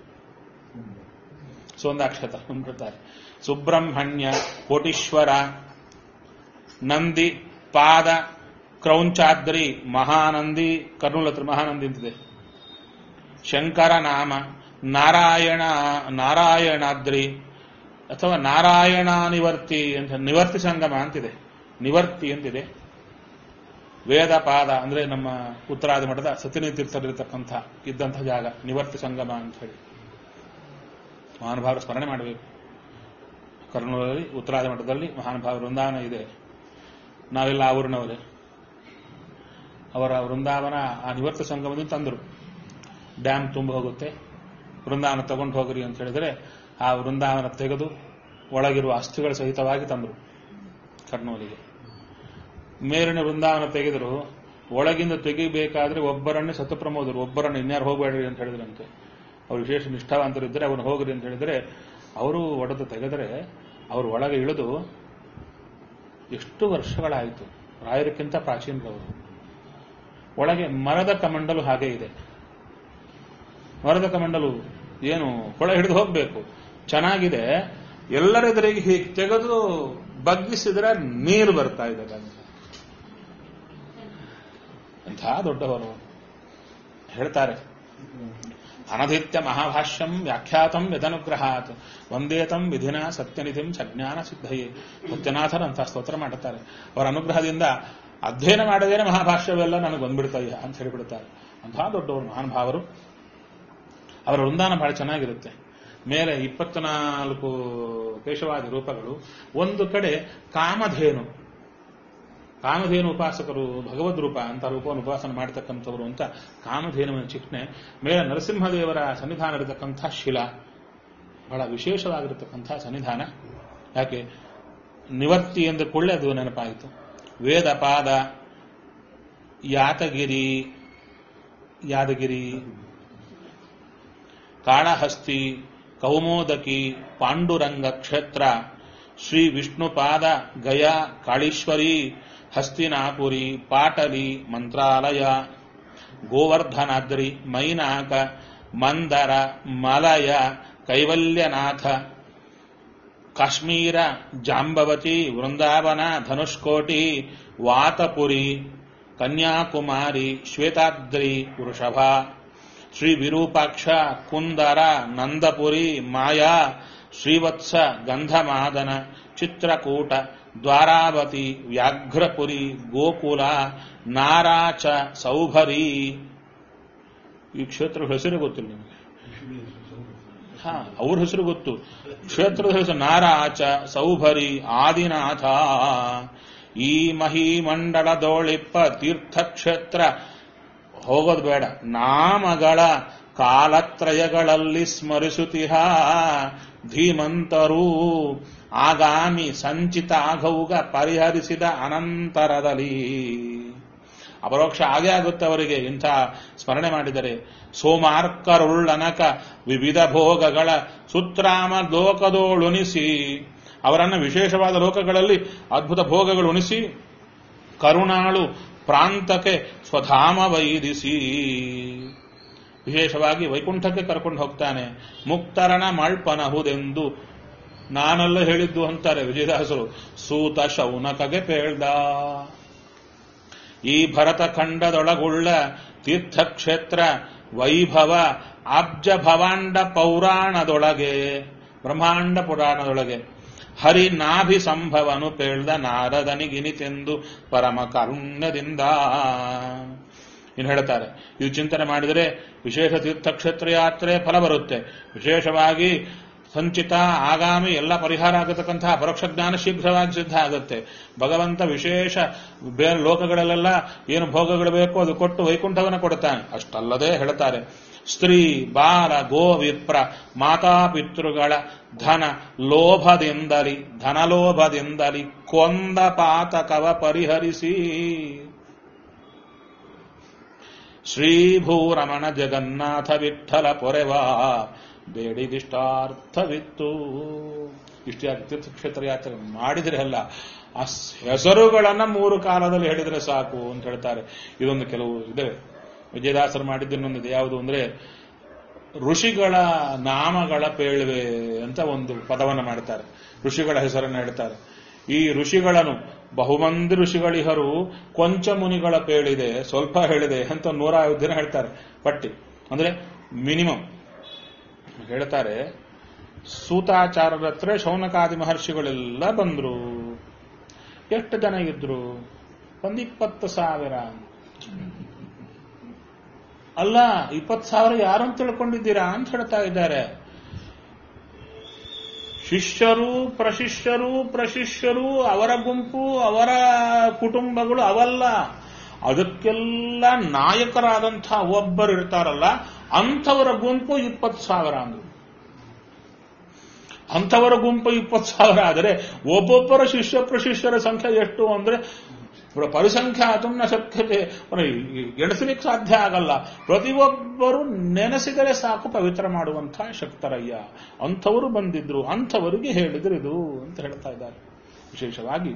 Speaker 1: ಸೋಂದಾಕ್ಷತ ಅಂದ್ಬಿಡ್ತಾರೆ ಸುಬ್ರಹ್ಮಣ್ಯ ಕೋಟೀಶ್ವರ ನಂದಿ ಪಾದ ಕ್ರೌಂಚಾದ್ರಿ ಮಹಾನಂದಿ ಕರ್ನೂಲ್ ಹತ್ರ ಮಹಾನಂದಿ ಅಂತಿದೆ ಶಂಕರ ನಾಮ ನಾರಾಯಣ ನಾರಾಯಣಾದ್ರಿ ಅಥವಾ ನಾರಾಯಣ ನಿವರ್ತಿ ಅಂತ ನಿವರ್ತಿ ಸಂಗಮ ಅಂತಿದೆ ನಿವರ್ತಿ ಅಂತಿದೆ ವೇದಪಾದ ಅಂದ್ರೆ ನಮ್ಮ ಉತ್ತರಾದ ಮಠದ ಸತ್ಯನಿ ತೀರ್ಥರಿರತಕ್ಕಂಥ ಇದ್ದಂಥ ಜಾಗ ನಿವರ್ತಿ ಸಂಗಮ ಅಂತ ಹೇಳಿ ಮಹಾನುಭಾವರು ಸ್ಮರಣೆ ಮಾಡಬೇಕು ಕರ್ನೂಲಲ್ಲಿ ಉತ್ತರಾದಿ ಮಠದಲ್ಲಿ ಮಹಾನುಭಾವ ವೃಂದಾವನ ಇದೆ ನಾವೆಲ್ಲ ಆ ಊರಿನವರೇ ಅವರ ವೃಂದಾವನ ಆ ನಿವೃತ್ತ ಸಂಗಮದಿಂದ ತಂದರು ಡ್ಯಾಮ್ ತುಂಬ ಹೋಗುತ್ತೆ ವೃಂದಾವನ ತಗೊಂಡು ಹೋಗ್ರಿ ಅಂತ ಹೇಳಿದ್ರೆ ಆ ವೃಂದಾವನ ತೆಗೆದು ಒಳಗಿರುವ ಅಸ್ಥಿಗಳ ಸಹಿತವಾಗಿ ತಂದರು ಕರ್ನೂಲಿಗೆ ಮೇಲಿನ ವೃಂದಾವನ ತೆಗೆದರು ಒಳಗಿಂದ ತೆಗಿಬೇಕಾದ್ರೆ ಒಬ್ಬರನ್ನೇ ಸತಪ್ರಮೋದರು ಒಬ್ಬರನ್ನು ಇನ್ಯಾರು ಹೋಗಬೇಡ್ರಿ ಅಂತ ಹೇಳಿದ್ರಂತೆ ಅವ್ರು ವಿಶೇಷ ನಿಷ್ಠಾವಂತರು ಇದ್ದರೆ ಅವನು ಹೋಗ್ರಿ ಅಂತ ಹೇಳಿದ್ರೆ ಅವರು ಒಡೆದು ತೆಗೆದರೆ ಅವರು ಒಳಗೆ ಇಳಿದು ಎಷ್ಟು ವರ್ಷಗಳಾಯಿತು ರಾಯರಕ್ಕಿಂತ ಪ್ರಾಚೀನರವರು ಒಳಗೆ ಮರದ ಕಮಂಡಲು ಹಾಗೆ ಇದೆ ಮರದ ಕಮಂಡಲು ಏನು ಕೊಳ ಹಿಡಿದು ಹೋಗ್ಬೇಕು ಚೆನ್ನಾಗಿದೆ ಎಲ್ಲರೆದುರಿಗೆ ಹೀಗೆ ತೆಗೆದು ಬಗ್ಗಿಸಿದ್ರೆ ನೀರು ಬರ್ತಾ ಇದೆ ಅಂತ ಅಂಥ ದೊಡ್ಡವರು ಹೇಳ್ತಾರೆ ಅನಧಿತ್ಯ ಮಹಾಭಾಷ್ಯಂ ವ್ಯಾಖ್ಯಾತಂ ಯದನುಗ್ರಹಾತ್ ವಂದೇತಂ ವಿಧಿನ ಸತ್ಯನಿಧಿಂ ಸಜ್ಞಾನ ಸಿದ್ಧಯೇ ಸತ್ಯನಾಥರಂತ ಸ್ತೋತ್ರ ಮಾಡುತ್ತಾರೆ ಅವರ ಅನುಗ್ರಹದಿಂದ ಅಧ್ಯಯನ ಮಾಡದೇನೆ ಮಹಾಭಾಷ್ಯವೆಲ್ಲ ನನಗೆ ಬಂದ್ಬಿಡ್ತಾಯ ಅಂತ ಹೇಳಿಬಿಡ್ತಾರೆ ಅಂಥ ದೊಡ್ಡವರು ಮಹಾನುಭಾವರು ಅವರ ವೃಂದಾನ ಬಹಳ ಚೆನ್ನಾಗಿರುತ್ತೆ ಮೇಲೆ ಇಪ್ಪತ್ನಾಲ್ಕು ಕೇಶವಾದಿ ರೂಪಗಳು ಒಂದು ಕಡೆ ಕಾಮಧೇನು ಕಾಮಧೇನು ಉಪಾಸಕರು ಭಗವದ್ ರೂಪ ಅಂತ ರೂಪವನ್ನು ಉಪಾಸನೆ ಮಾಡತಕ್ಕಂಥವ್ರು ಅಂತ ಕಾಮಧೇನುವಿನ ಚಿಹ್ನೆ ಮೇಲೆ ನರಸಿಂಹದೇವರ ಸನ್ನಿಧಾನ ಇರತಕ್ಕಂಥ ಶಿಲಾ ಬಹಳ ವಿಶೇಷವಾಗಿರತಕ್ಕಂಥ ಸನ್ನಿಧಾನ ಯಾಕೆ ನಿವರ್ತಿ ಎಂದ ಕೊಳ್ಳೆ ಅದು ನೆನಪಾಯಿತು ವೇದ ಪಾದ ಯಾತಗಿರಿ ಯಾದಗಿರಿ ಕಾಳಹಸ್ತಿ ಕೌಮೋದಕಿ ಪಾಂಡುರಂಗ ಕ್ಷೇತ್ರ ಶ್ರೀ ವಿಷ್ಣುಪಾದ ಗಯಾ ಕಾಳೀಶ್ವರಿ ಹಸ್ತಿನಾಪುರಿ ಪಾಟಲಿ ಮಂತ್ರಾಲಯ ಗೋವರ್ಧನಾದ್ರಿ ಮೈನಾಕ ಮಂದರ ಮಲಯ ಕೈವಲ್ಯನಾಥ ಕಾಶ್ಮೀರ ಜಾಂಬವತಿ ವೃಂದಾವನ ಧನುಷ್ಕೋಟಿ ವಾತಪುರಿ ಕನ್ಯಾಕುಮಾರಿ ಶ್ವೇತಾದ್ರಿ ವೃಷಭ ಶ್ರೀ ವಿರೂಪಾಕ್ಷ ಕುಂದರ ನಂದಪುರಿ ಮಾಯಾ ಶ್ರೀವತ್ಸ ಗಂಧಮಾದನ ಚಿತ್ರಕೂಟ ದ್ವಾರಾವತಿ ವ್ಯಾಘ್ರಪುರಿ ಗೋಕುಲ ನಾರಾಚ ಸೌಭರಿ ಈ ಕ್ಷೇತ್ರ ಹೆಸರು ಗೊತ್ತಿಲ್ಲ ನಿಮಗೆ ಹಾ ಅವ್ರ ಹೆಸರು ಗೊತ್ತು ಕ್ಷೇತ್ರದ ಹೆಸರು ನಾರಾಚ ಸೌಭರಿ ಆದಿನಾಥ ಈ ಮಹಿಮಂಡಲದೋಳಿಪ್ಪ ತೀರ್ಥಕ್ಷೇತ್ರ ಹೋಗೋದು ಬೇಡ ನಾಮಗಳ ಕಾಲತ್ರಯಗಳಲ್ಲಿ ಸ್ಮರಿಸುತ್ತಿಹ ಧೀಮಂತರೂ ಆಗಾಮಿ ಸಂಚಿತ ಆಘೌಗ ಪರಿಹರಿಸಿದ ಅನಂತರದಲ್ಲಿ ಅಪರೋಕ್ಷ ಆಗೇ ಆಗುತ್ತೆ ಅವರಿಗೆ ಇಂಥ ಸ್ಮರಣೆ ಮಾಡಿದರೆ ಸೋಮಾರ್ಕರುಳ್ಳನಕ ವಿವಿಧ ಭೋಗಗಳ ಸುತ್ರಾಮ ಲೋಕದೋಳುಣಿಸಿ ಅವರನ್ನು ವಿಶೇಷವಾದ ಲೋಕಗಳಲ್ಲಿ ಅದ್ಭುತ ಭೋಗಗಳು ಉಣಿಸಿ ಕರುಣಾಳು ಪ್ರಾಂತಕ್ಕೆ ಸ್ವಧಾಮ ವೈದಿಸಿ ವಿಶೇಷವಾಗಿ ವೈಕುಂಠಕ್ಕೆ ಕರ್ಕೊಂಡು ಹೋಗ್ತಾನೆ ಮುಕ್ತರಣ ಮಳ್ಪನಹುದೆಂದು ನಾನೆಲ್ಲ ಹೇಳಿದ್ದು ಅಂತಾರೆ ವಿಜಯದಾಸರು ಸೂತ ಶೌನಕಗೆ ಪೇಳ್ದ ಈ ಭರತ ಖಂಡದೊಳಗುಳ್ಳ ತೀರ್ಥಕ್ಷೇತ್ರ ವೈಭವ ಅಬ್ಜ ಭವಾಂಡ ಪೌರಾಣದೊಳಗೆ ಬ್ರಹ್ಮಾಂಡ ಪುರಾಣದೊಳಗೆ ಹರಿ ನಾಭಿ ಸಂಭವನು ಪೇಳ್ದ ನಾರದನಿಗಿನಿತೆಂದು ಪರಮ ಕಾರುಣ್ಯದಿಂದ ಇನ್ನು ಹೇಳ್ತಾರೆ ಇದು ಚಿಂತನೆ ಮಾಡಿದರೆ ವಿಶೇಷ ತೀರ್ಥಕ್ಷೇತ್ರ ಯಾತ್ರೆ ಫಲ ಬರುತ್ತೆ ವಿಶೇಷವಾಗಿ ಸಂಚಿತ ಆಗಾಮಿ ಎಲ್ಲ ಪರಿಹಾರ ಆಗತಕ್ಕಂತಹ ಪರೋಕ್ಷ ಜ್ಞಾನ ಶೀಘ್ರವಾಗಿ ಸಿದ್ಧ ಆಗುತ್ತೆ ಭಗವಂತ ವಿಶೇಷ ಬೇರೆ ಲೋಕಗಳಲ್ಲೆಲ್ಲ ಏನು ಭೋಗಗಳು ಬೇಕೋ ಅದು ಕೊಟ್ಟು ವೈಕುಂಠವನ್ನು ಕೊಡುತ್ತಾನೆ ಅಷ್ಟಲ್ಲದೆ ಹೇಳ್ತಾರೆ ಸ್ತ್ರೀ ಬಾಲ ಗೋವಿಪ್ರ ಮಾತಾಪಿತೃಗಳ ಧನ ಲೋಭದಿಂದಲಿ ಧನಲೋಭದಿಂದಲಿ ಕೊಂದ ಪಾತಕವ ಪರಿಹರಿಸಿ ಶ್ರೀಭೂರಮಣ ಜಗನ್ನಾಥ ವಿಠಲ ಪೊರೆವಾ ಬೇಡಿದಿಷ್ಟಾರ್ಥವಿತ್ತು ಇಷ್ಟೇ ತೀರ್ಥಕ್ಷೇತ್ರ ಯಾತ್ರೆ ಮಾಡಿದ್ರೆ ಅಲ್ಲ ಆ ಹೆಸರುಗಳನ್ನ ಮೂರು ಕಾಲದಲ್ಲಿ ಹೇಳಿದ್ರೆ ಸಾಕು ಅಂತ ಹೇಳ್ತಾರೆ ಇದೊಂದು ಕೆಲವು ಇದೆ ವಿಜಯದಾಸರು ಮಾಡಿದ್ದು ಇನ್ನೊಂದಿದೆ ಯಾವುದು ಅಂದ್ರೆ ಋಷಿಗಳ ನಾಮಗಳ ಪೇಳುವೆ ಅಂತ ಒಂದು ಪದವನ್ನು ಮಾಡ್ತಾರೆ ಋಷಿಗಳ ಹೆಸರನ್ನು ಹೇಳ್ತಾರೆ ಈ ಋಷಿಗಳನ್ನು ಬಹುಮಂದಿ ಋಷಿಗಳಿಹರು ಕೊಂಚ ಮುನಿಗಳ ಪೇಳಿದೆ ಸ್ವಲ್ಪ ಹೇಳಿದೆ ಅಂತ ನೂರ ಐವತ್ತು ದಿನ ಹೇಳ್ತಾರೆ ಪಟ್ಟಿ ಅಂದ್ರೆ ಮಿನಿಮಮ್ ಹೇಳ್ತಾರೆ ಸೂತಾಚಾರ್ಯರ ಹತ್ರ ಶೌನಕಾದಿ ಮಹರ್ಷಿಗಳೆಲ್ಲ ಬಂದ್ರು ಎಷ್ಟು ಜನ ಇದ್ರು ಒಂದ್ ಇಪ್ಪತ್ತು ಸಾವಿರ ಅಲ್ಲ ಇಪ್ಪತ್ತು ಸಾವಿರ ಯಾರು ಅಂತ ತಿಳ್ಕೊಂಡಿದ್ದೀರಾ ಅಂತ ಹೇಳ್ತಾ ಇದ್ದಾರೆ ಶಿಷ್ಯರು ಪ್ರಶಿಷ್ಯರು ಪ್ರಶಿಷ್ಯರು ಅವರ ಗುಂಪು ಅವರ ಕುಟುಂಬಗಳು ಅವಲ್ಲ ಅದಕ್ಕೆಲ್ಲ ನಾಯಕರಾದಂಥ ಒಬ್ಬರು ಇರ್ತಾರಲ್ಲ ಅಂಥವರ ಗುಂಪು ಇಪ್ಪತ್ತು ಸಾವಿರ ಅಂದ್ರು ಅಂಥವರ ಗುಂಪು ಇಪ್ಪತ್ತು ಸಾವಿರ ಆದರೆ ಒಬ್ಬೊಬ್ಬರ ಶಿಷ್ಯ ಪ್ರಶಿಷ್ಯರ ಸಂಖ್ಯೆ ಎಷ್ಟು ಅಂದ್ರೆ ಪ್ರ- ಪರಿಸಂಖ್ಯಾತು ನ ಶಕ್ಯತೆ ಎಣಿಸಲಿಕ್ಕೆ ಸಾಧ್ಯ ಆಗಲ್ಲ ಪ್ರತಿಯೊಬ್ಬರು ನೆನೆಸಿದರೆ ಸಾಕು ಪವಿತ್ರ ಮಾಡುವಂತಹ ಶಕ್ತರಯ್ಯ ಅಂಥವರು ಬಂದಿದ್ರು ಅಂಥವರಿಗೆ ಹೇಳಿದ್ರು ಇದು ಅಂತ ಹೇಳ್ತಾ ಇದ್ದಾರೆ ವಿಶೇಷವಾಗಿ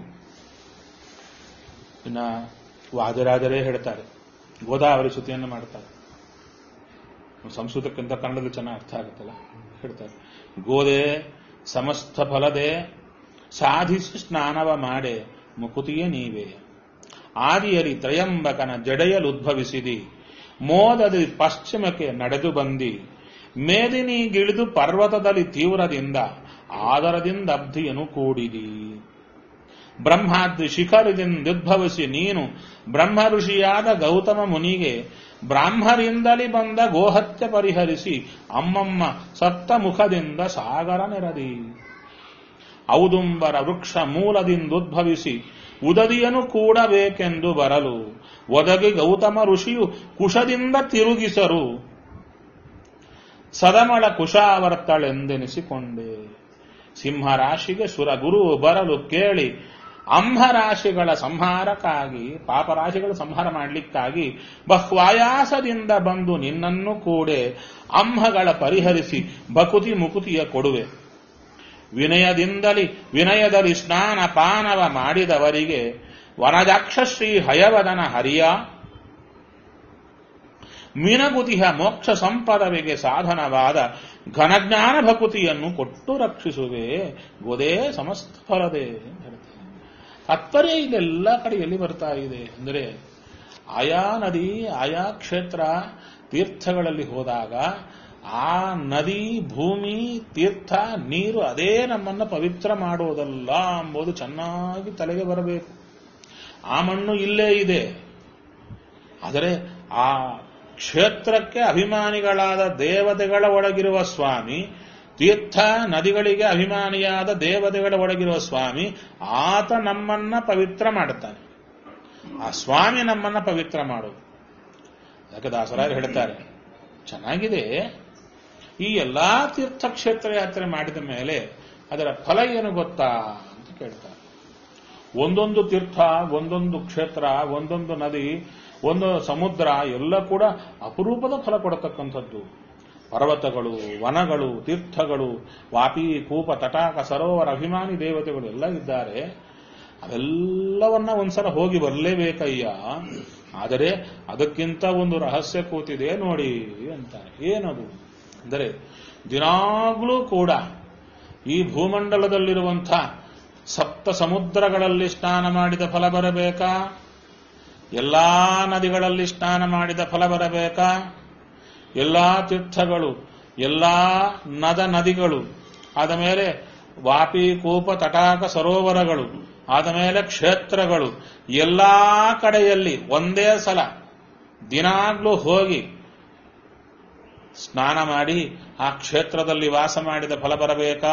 Speaker 1: ಇನ್ನ ವಾದರಾಜರೇ ಹೇಳ್ತಾರೆ ಗೋದಾವರಿ ಸ್ತುತಿಯನ್ನು ಮಾಡ್ತಾರೆ ಸಂಸ್ಕೃತಕ್ಕಿಂತ ಕನ್ನಡದಲ್ಲಿ ಚೆನ್ನಾಗಿ ಅರ್ಥ ಆಗುತ್ತಲ್ಲ ಹೇಳ್ತಾರೆ ಗೋದೆ ಸಮಸ್ತ ಫಲದೆ ಸಾಧಿಸಿ ಸ್ನಾನವ ಮಾಡೆ ಮುಕುತಿಯೇ ನೀವೇ ಆದಿಯಲಿ ತ್ರಯಂಬಕನ ಜಡೆಯಲುದ್ಭವಿಸಿದಿ ಮೋದದಿ ಪಶ್ಚಿಮಕ್ಕೆ ನಡೆದು ಬಂದಿ ಮೇದಿನಿಗಿಳಿದು ಪರ್ವತದಲ್ಲಿ ತೀವ್ರದಿಂದ ಆದರದಿಂದ ಅಬ್ಧಿಯನ್ನು ಕೂಡಿದಿ ಬ್ರಹ್ಮಾದ್ರಿ ಶಿಖರದಿಂದುದ್ಭವಿಸಿ ನೀನು ಬ್ರಹ್ಮ ಋಷಿಯಾದ ಗೌತಮ ಮುನಿಗೆ ಬ್ರಾಹ್ಮರಿಂದಲಿ ಬಂದ ಗೋಹತ್ಯ ಪರಿಹರಿಸಿ ಅಮ್ಮಮ್ಮ ಸತ್ತ ಮುಖದಿಂದ ಸಾಗರ ನೆರದಿ ಔದುಂಬರ ವೃಕ್ಷ ಮೂಲದಿಂದುದ್ಭವಿಸಿ ಉದದಿಯನು ಕೂಡಬೇಕೆಂದು ಬರಲು ಒದಗಿ ಗೌತಮ ಋಷಿಯು ಕುಶದಿಂದ ತಿರುಗಿಸರು ಸದಮಳ ಕುಶಾವರ್ತಳೆಂದೆನಿಸಿಕೊಂಡೆ ಸಿಂಹರಾಶಿಗೆ ಸುರಗುರು ಬರಲು ಕೇಳಿ ಅಂಹರಾಶಿಗಳ ಸಂಹಾರಕ್ಕಾಗಿ ಪಾಪರಾಶಿಗಳ ಸಂಹಾರ ಮಾಡಲಿಕ್ಕಾಗಿ ಬಹ್ವಾಯಾಸದಿಂದ ಬಂದು ನಿನ್ನನ್ನು ಕೂಡೆ ಅಂಹಗಳ ಪರಿಹರಿಸಿ ಬಕುತಿ ಮುಕುತಿಯ ಕೊಡುವೆ ವಿನಯದಿಂದಲಿ ವಿನಯದಲ್ಲಿ ಸ್ನಾನ ಪಾನವ ಮಾಡಿದವರಿಗೆ ವನಜಾಕ್ಷ ಶ್ರೀ ಹಯವದನ ಹರಿಯ ಮಿನಗುತಿಹ ಮೋಕ್ಷ ಸಂಪದವಿಗೆ ಸಾಧನವಾದ ಘನಜ್ಞಾನ ಭಕುತಿಯನ್ನು ಕೊಟ್ಟು ರಕ್ಷಿಸುವೆ ಗೋದೇ ಸಮಸ್ತ ಫಲದೆ ಅಂತ ಹೇಳ್ತಾರೆ ತಾತ್ಪರ್ಯ ಇದೆಲ್ಲ ಕಡೆ ಎಲ್ಲಿ ಬರ್ತಾ ಇದೆ ಅಂದರೆ ಆಯಾ ನದಿ ಆಯಾ ಕ್ಷೇತ್ರ ತೀರ್ಥಗಳಲ್ಲಿ ಹೋದಾಗ ಆ ನದಿ ಭೂಮಿ ತೀರ್ಥ ನೀರು ಅದೇ ನಮ್ಮನ್ನ ಪವಿತ್ರ ಮಾಡೋದಲ್ಲ ಎಂಬುದು ಚೆನ್ನಾಗಿ ತಲೆಗೆ ಬರಬೇಕು ಆ ಮಣ್ಣು ಇಲ್ಲೇ ಇದೆ ಆದರೆ ಆ ಕ್ಷೇತ್ರಕ್ಕೆ ಅಭಿಮಾನಿಗಳಾದ ದೇವತೆಗಳ ಒಳಗಿರುವ ಸ್ವಾಮಿ ತೀರ್ಥ ನದಿಗಳಿಗೆ ಅಭಿಮಾನಿಯಾದ ದೇವತೆಗಳ ಒಳಗಿರುವ ಸ್ವಾಮಿ ಆತ ನಮ್ಮನ್ನ ಪವಿತ್ರ ಮಾಡುತ್ತಾನೆ ಆ ಸ್ವಾಮಿ ನಮ್ಮನ್ನ ಪವಿತ್ರ ಮಾಡೋದು ಅದಕ್ಕೆ ದಾಸರಾಯರು ಹೇಳ್ತಾರೆ ಚೆನ್ನಾಗಿದೆ ಈ ಎಲ್ಲಾ ತೀರ್ಥಕ್ಷೇತ್ರ ಯಾತ್ರೆ ಮಾಡಿದ ಮೇಲೆ ಅದರ ಫಲ ಏನು ಗೊತ್ತಾ ಅಂತ ಕೇಳ್ತಾರೆ ಒಂದೊಂದು ತೀರ್ಥ ಒಂದೊಂದು ಕ್ಷೇತ್ರ ಒಂದೊಂದು ನದಿ ಒಂದು ಸಮುದ್ರ ಎಲ್ಲ ಕೂಡ ಅಪರೂಪದ ಫಲ ಕೊಡತಕ್ಕಂಥದ್ದು ಪರ್ವತಗಳು ವನಗಳು ತೀರ್ಥಗಳು ವಾಪಿ ಕೂಪ ತಟಾಕ ಸರೋವರ ಅಭಿಮಾನಿ ದೇವತೆಗಳು ಎಲ್ಲ ಇದ್ದಾರೆ ಅವೆಲ್ಲವನ್ನ ಒಂದ್ಸಲ ಹೋಗಿ ಬರಲೇಬೇಕಯ್ಯ ಆದರೆ ಅದಕ್ಕಿಂತ ಒಂದು ರಹಸ್ಯ ಕೂತಿದೆ ನೋಡಿ ಅಂತಾರೆ ಏನದು ಅಂದರೆ ದಿನಾಗ್ಲೂ ಕೂಡ ಈ ಭೂಮಂಡಲದಲ್ಲಿರುವಂಥ ಸಪ್ತ ಸಮುದ್ರಗಳಲ್ಲಿ ಸ್ನಾನ ಮಾಡಿದ ಫಲ ಬರಬೇಕಾ ಎಲ್ಲಾ ನದಿಗಳಲ್ಲಿ ಸ್ನಾನ ಮಾಡಿದ ಫಲ ಬರಬೇಕಾ ಎಲ್ಲಾ ತೀರ್ಥಗಳು ಎಲ್ಲಾ ನದ ನದಿಗಳು ಆದ ಮೇಲೆ ವಾಪಿ ಕೂಪ ತಟಾಕ ಸರೋವರಗಳು ಆದ ಮೇಲೆ ಕ್ಷೇತ್ರಗಳು ಎಲ್ಲಾ ಕಡೆಯಲ್ಲಿ ಒಂದೇ ಸಲ ದಿನಾಗ್ಲೂ ಹೋಗಿ ಸ್ನಾನ ಮಾಡಿ ಆ ಕ್ಷೇತ್ರದಲ್ಲಿ ವಾಸ ಮಾಡಿದ ಫಲ ಬರಬೇಕಾ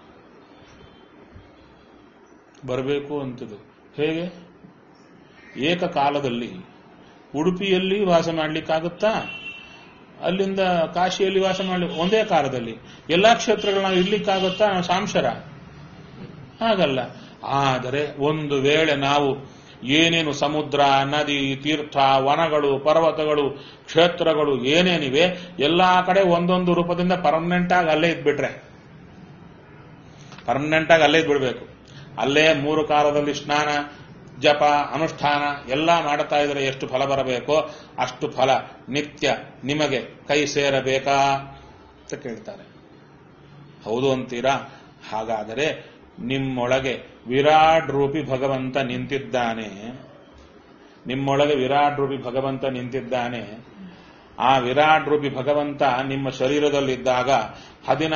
Speaker 1: ಬರಬೇಕು ಅಂತಿದೆ ಹೇಗೆ ಏಕಕಾಲದಲ್ಲಿ ಉಡುಪಿಯಲ್ಲಿ ವಾಸ ಮಾಡ್ಲಿಕ್ಕಾಗುತ್ತಾ ಅಲ್ಲಿಂದ ಕಾಶಿಯಲ್ಲಿ ವಾಸ ಮಾಡಲಿ ಒಂದೇ ಕಾಲದಲ್ಲಿ ಎಲ್ಲಾ ಕ್ಷೇತ್ರಗಳು ನಾವು ಇರ್ಲಿಕ್ಕಾಗುತ್ತಾ ನಾವು ಸಾಂಶರ ಹಾಗಲ್ಲ ಆದರೆ ಒಂದು ವೇಳೆ ನಾವು ಏನೇನು ಸಮುದ್ರ ನದಿ ತೀರ್ಥ ವನಗಳು ಪರ್ವತಗಳು ಕ್ಷೇತ್ರಗಳು ಏನೇನಿವೆ ಎಲ್ಲಾ ಕಡೆ ಒಂದೊಂದು ರೂಪದಿಂದ ಪರ್ಮನೆಂಟ್ ಆಗಿ ಅಲ್ಲೇ ಇದ್ಬಿಟ್ರೆ ಪರ್ಮನೆಂಟ್ ಆಗಿ ಅಲ್ಲೇ ಇದ್ಬಿಡ್ಬೇಕು ಅಲ್ಲೇ ಮೂರು ಕಾಲದಲ್ಲಿ ಸ್ನಾನ ಜಪ ಅನುಷ್ಠಾನ ಎಲ್ಲ ಮಾಡ್ತಾ ಇದ್ರೆ ಎಷ್ಟು ಫಲ ಬರಬೇಕೋ ಅಷ್ಟು ಫಲ ನಿತ್ಯ ನಿಮಗೆ ಕೈ ಸೇರಬೇಕಾ ಅಂತ ಕೇಳ್ತಾರೆ ಹೌದು ಅಂತೀರಾ ಹಾಗಾದರೆ ನಿಮ್ಮೊಳಗೆ ವಿರಾಟ್ ರೂಪಿ ಭಗವಂತ ನಿಂತಿದ್ದಾನೆ ನಿಮ್ಮೊಳಗೆ ವಿರಾಟ್ ರೂಪಿ ಭಗವಂತ ನಿಂತಿದ್ದಾನೆ ಆ ವಿರಾಟ್ ರೂಪಿ ಭಗವಂತ ನಿಮ್ಮ ಶರೀರದಲ್ಲಿದ್ದಾಗ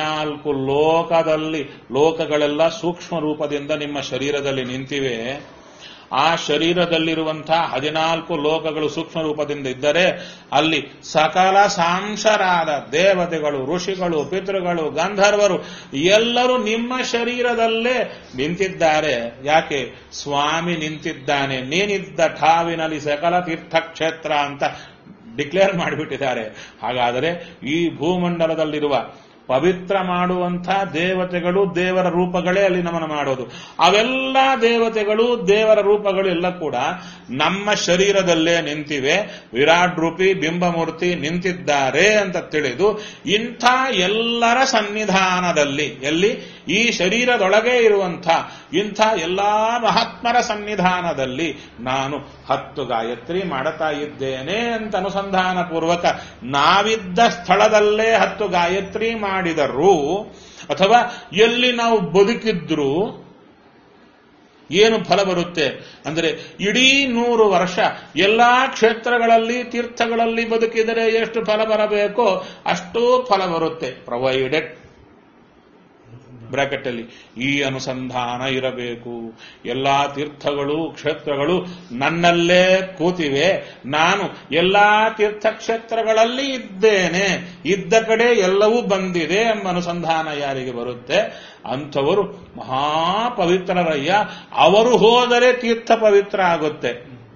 Speaker 1: ಹದಿನಾಲ್ಕು ಲೋಕದಲ್ಲಿ ಲೋಕಗಳೆಲ್ಲ ಸೂಕ್ಷ್ಮ ರೂಪದಿಂದ ನಿಮ್ಮ ಶರೀರದಲ್ಲಿ ನಿಂತಿವೆ ಆ ಶರೀರದಲ್ಲಿರುವಂತಹ ಹದಿನಾಲ್ಕು ಲೋಕಗಳು ಸೂಕ್ಷ್ಮ ರೂಪದಿಂದ ಇದ್ದರೆ ಅಲ್ಲಿ ಸಕಲ ಸಾಂಶರಾದ ದೇವತೆಗಳು ಋಷಿಗಳು ಪಿತೃಗಳು ಗಂಧರ್ವರು ಎಲ್ಲರೂ ನಿಮ್ಮ ಶರೀರದಲ್ಲೇ ನಿಂತಿದ್ದಾರೆ ಯಾಕೆ ಸ್ವಾಮಿ ನಿಂತಿದ್ದಾನೆ ನೀನಿದ್ದ ಠಾವಿನಲ್ಲಿ ಸಕಲ ತೀರ್ಥಕ್ಷೇತ್ರ ಅಂತ ಡಿಕ್ಲೇರ್ ಮಾಡಿಬಿಟ್ಟಿದ್ದಾರೆ ಹಾಗಾದರೆ ಈ ಭೂಮಂಡಲದಲ್ಲಿರುವ ಪವಿತ್ರ ಮಾಡುವಂಥ ದೇವತೆಗಳು ದೇವರ ರೂಪಗಳೇ ಅಲ್ಲಿ ನಮನ ಮಾಡೋದು ಅವೆಲ್ಲ ದೇವತೆಗಳು ದೇವರ ರೂಪಗಳು ಎಲ್ಲ ಕೂಡ ನಮ್ಮ ಶರೀರದಲ್ಲೇ ನಿಂತಿವೆ ವಿರಾಟ್ ರೂಪಿ ಬಿಂಬಮೂರ್ತಿ ನಿಂತಿದ್ದಾರೆ ಅಂತ ತಿಳಿದು ಇಂಥ ಎಲ್ಲರ ಸನ್ನಿಧಾನದಲ್ಲಿ ಎಲ್ಲಿ ಈ ಶರೀರದೊಳಗೆ ಇರುವಂಥ ಇಂಥ ಎಲ್ಲಾ ಮಹಾತ್ಮರ ಸನ್ನಿಧಾನದಲ್ಲಿ ನಾನು ಹತ್ತು ಗಾಯತ್ರಿ ಮಾಡುತ್ತಾ ಇದ್ದೇನೆ ಅಂತ ಅನುಸಂಧಾನ ಪೂರ್ವಕ ನಾವಿದ್ದ ಸ್ಥಳದಲ್ಲೇ ಹತ್ತು ಗಾಯತ್ರಿ ಮಾಡಿದರೂ ಅಥವಾ ಎಲ್ಲಿ ನಾವು ಬದುಕಿದ್ರು ಏನು ಫಲ ಬರುತ್ತೆ ಅಂದರೆ ಇಡೀ ನೂರು ವರ್ಷ ಎಲ್ಲಾ ಕ್ಷೇತ್ರಗಳಲ್ಲಿ ತೀರ್ಥಗಳಲ್ಲಿ ಬದುಕಿದರೆ ಎಷ್ಟು ಫಲ ಬರಬೇಕೋ ಅಷ್ಟೂ ಫಲ ಬರುತ್ತೆ ಪ್ರೊವೈಡೆಡ್ ಬ್ರಾಕೆಟ್ ಅಲ್ಲಿ ಈ ಅನುಸಂಧಾನ ಇರಬೇಕು ಎಲ್ಲಾ ತೀರ್ಥಗಳು ಕ್ಷೇತ್ರಗಳು ನನ್ನಲ್ಲೇ ಕೂತಿವೆ ನಾನು ಎಲ್ಲಾ ತೀರ್ಥಕ್ಷೇತ್ರಗಳಲ್ಲಿ ಇದ್ದೇನೆ ಇದ್ದ ಕಡೆ ಎಲ್ಲವೂ ಬಂದಿದೆ ಎಂಬ ಅನುಸಂಧಾನ ಯಾರಿಗೆ ಬರುತ್ತೆ ಅಂಥವರು ಮಹಾಪವಿತ್ರರಯ್ಯ ಅವರು ಹೋದರೆ ತೀರ್ಥ ಪವಿತ್ರ ಆಗುತ್ತೆ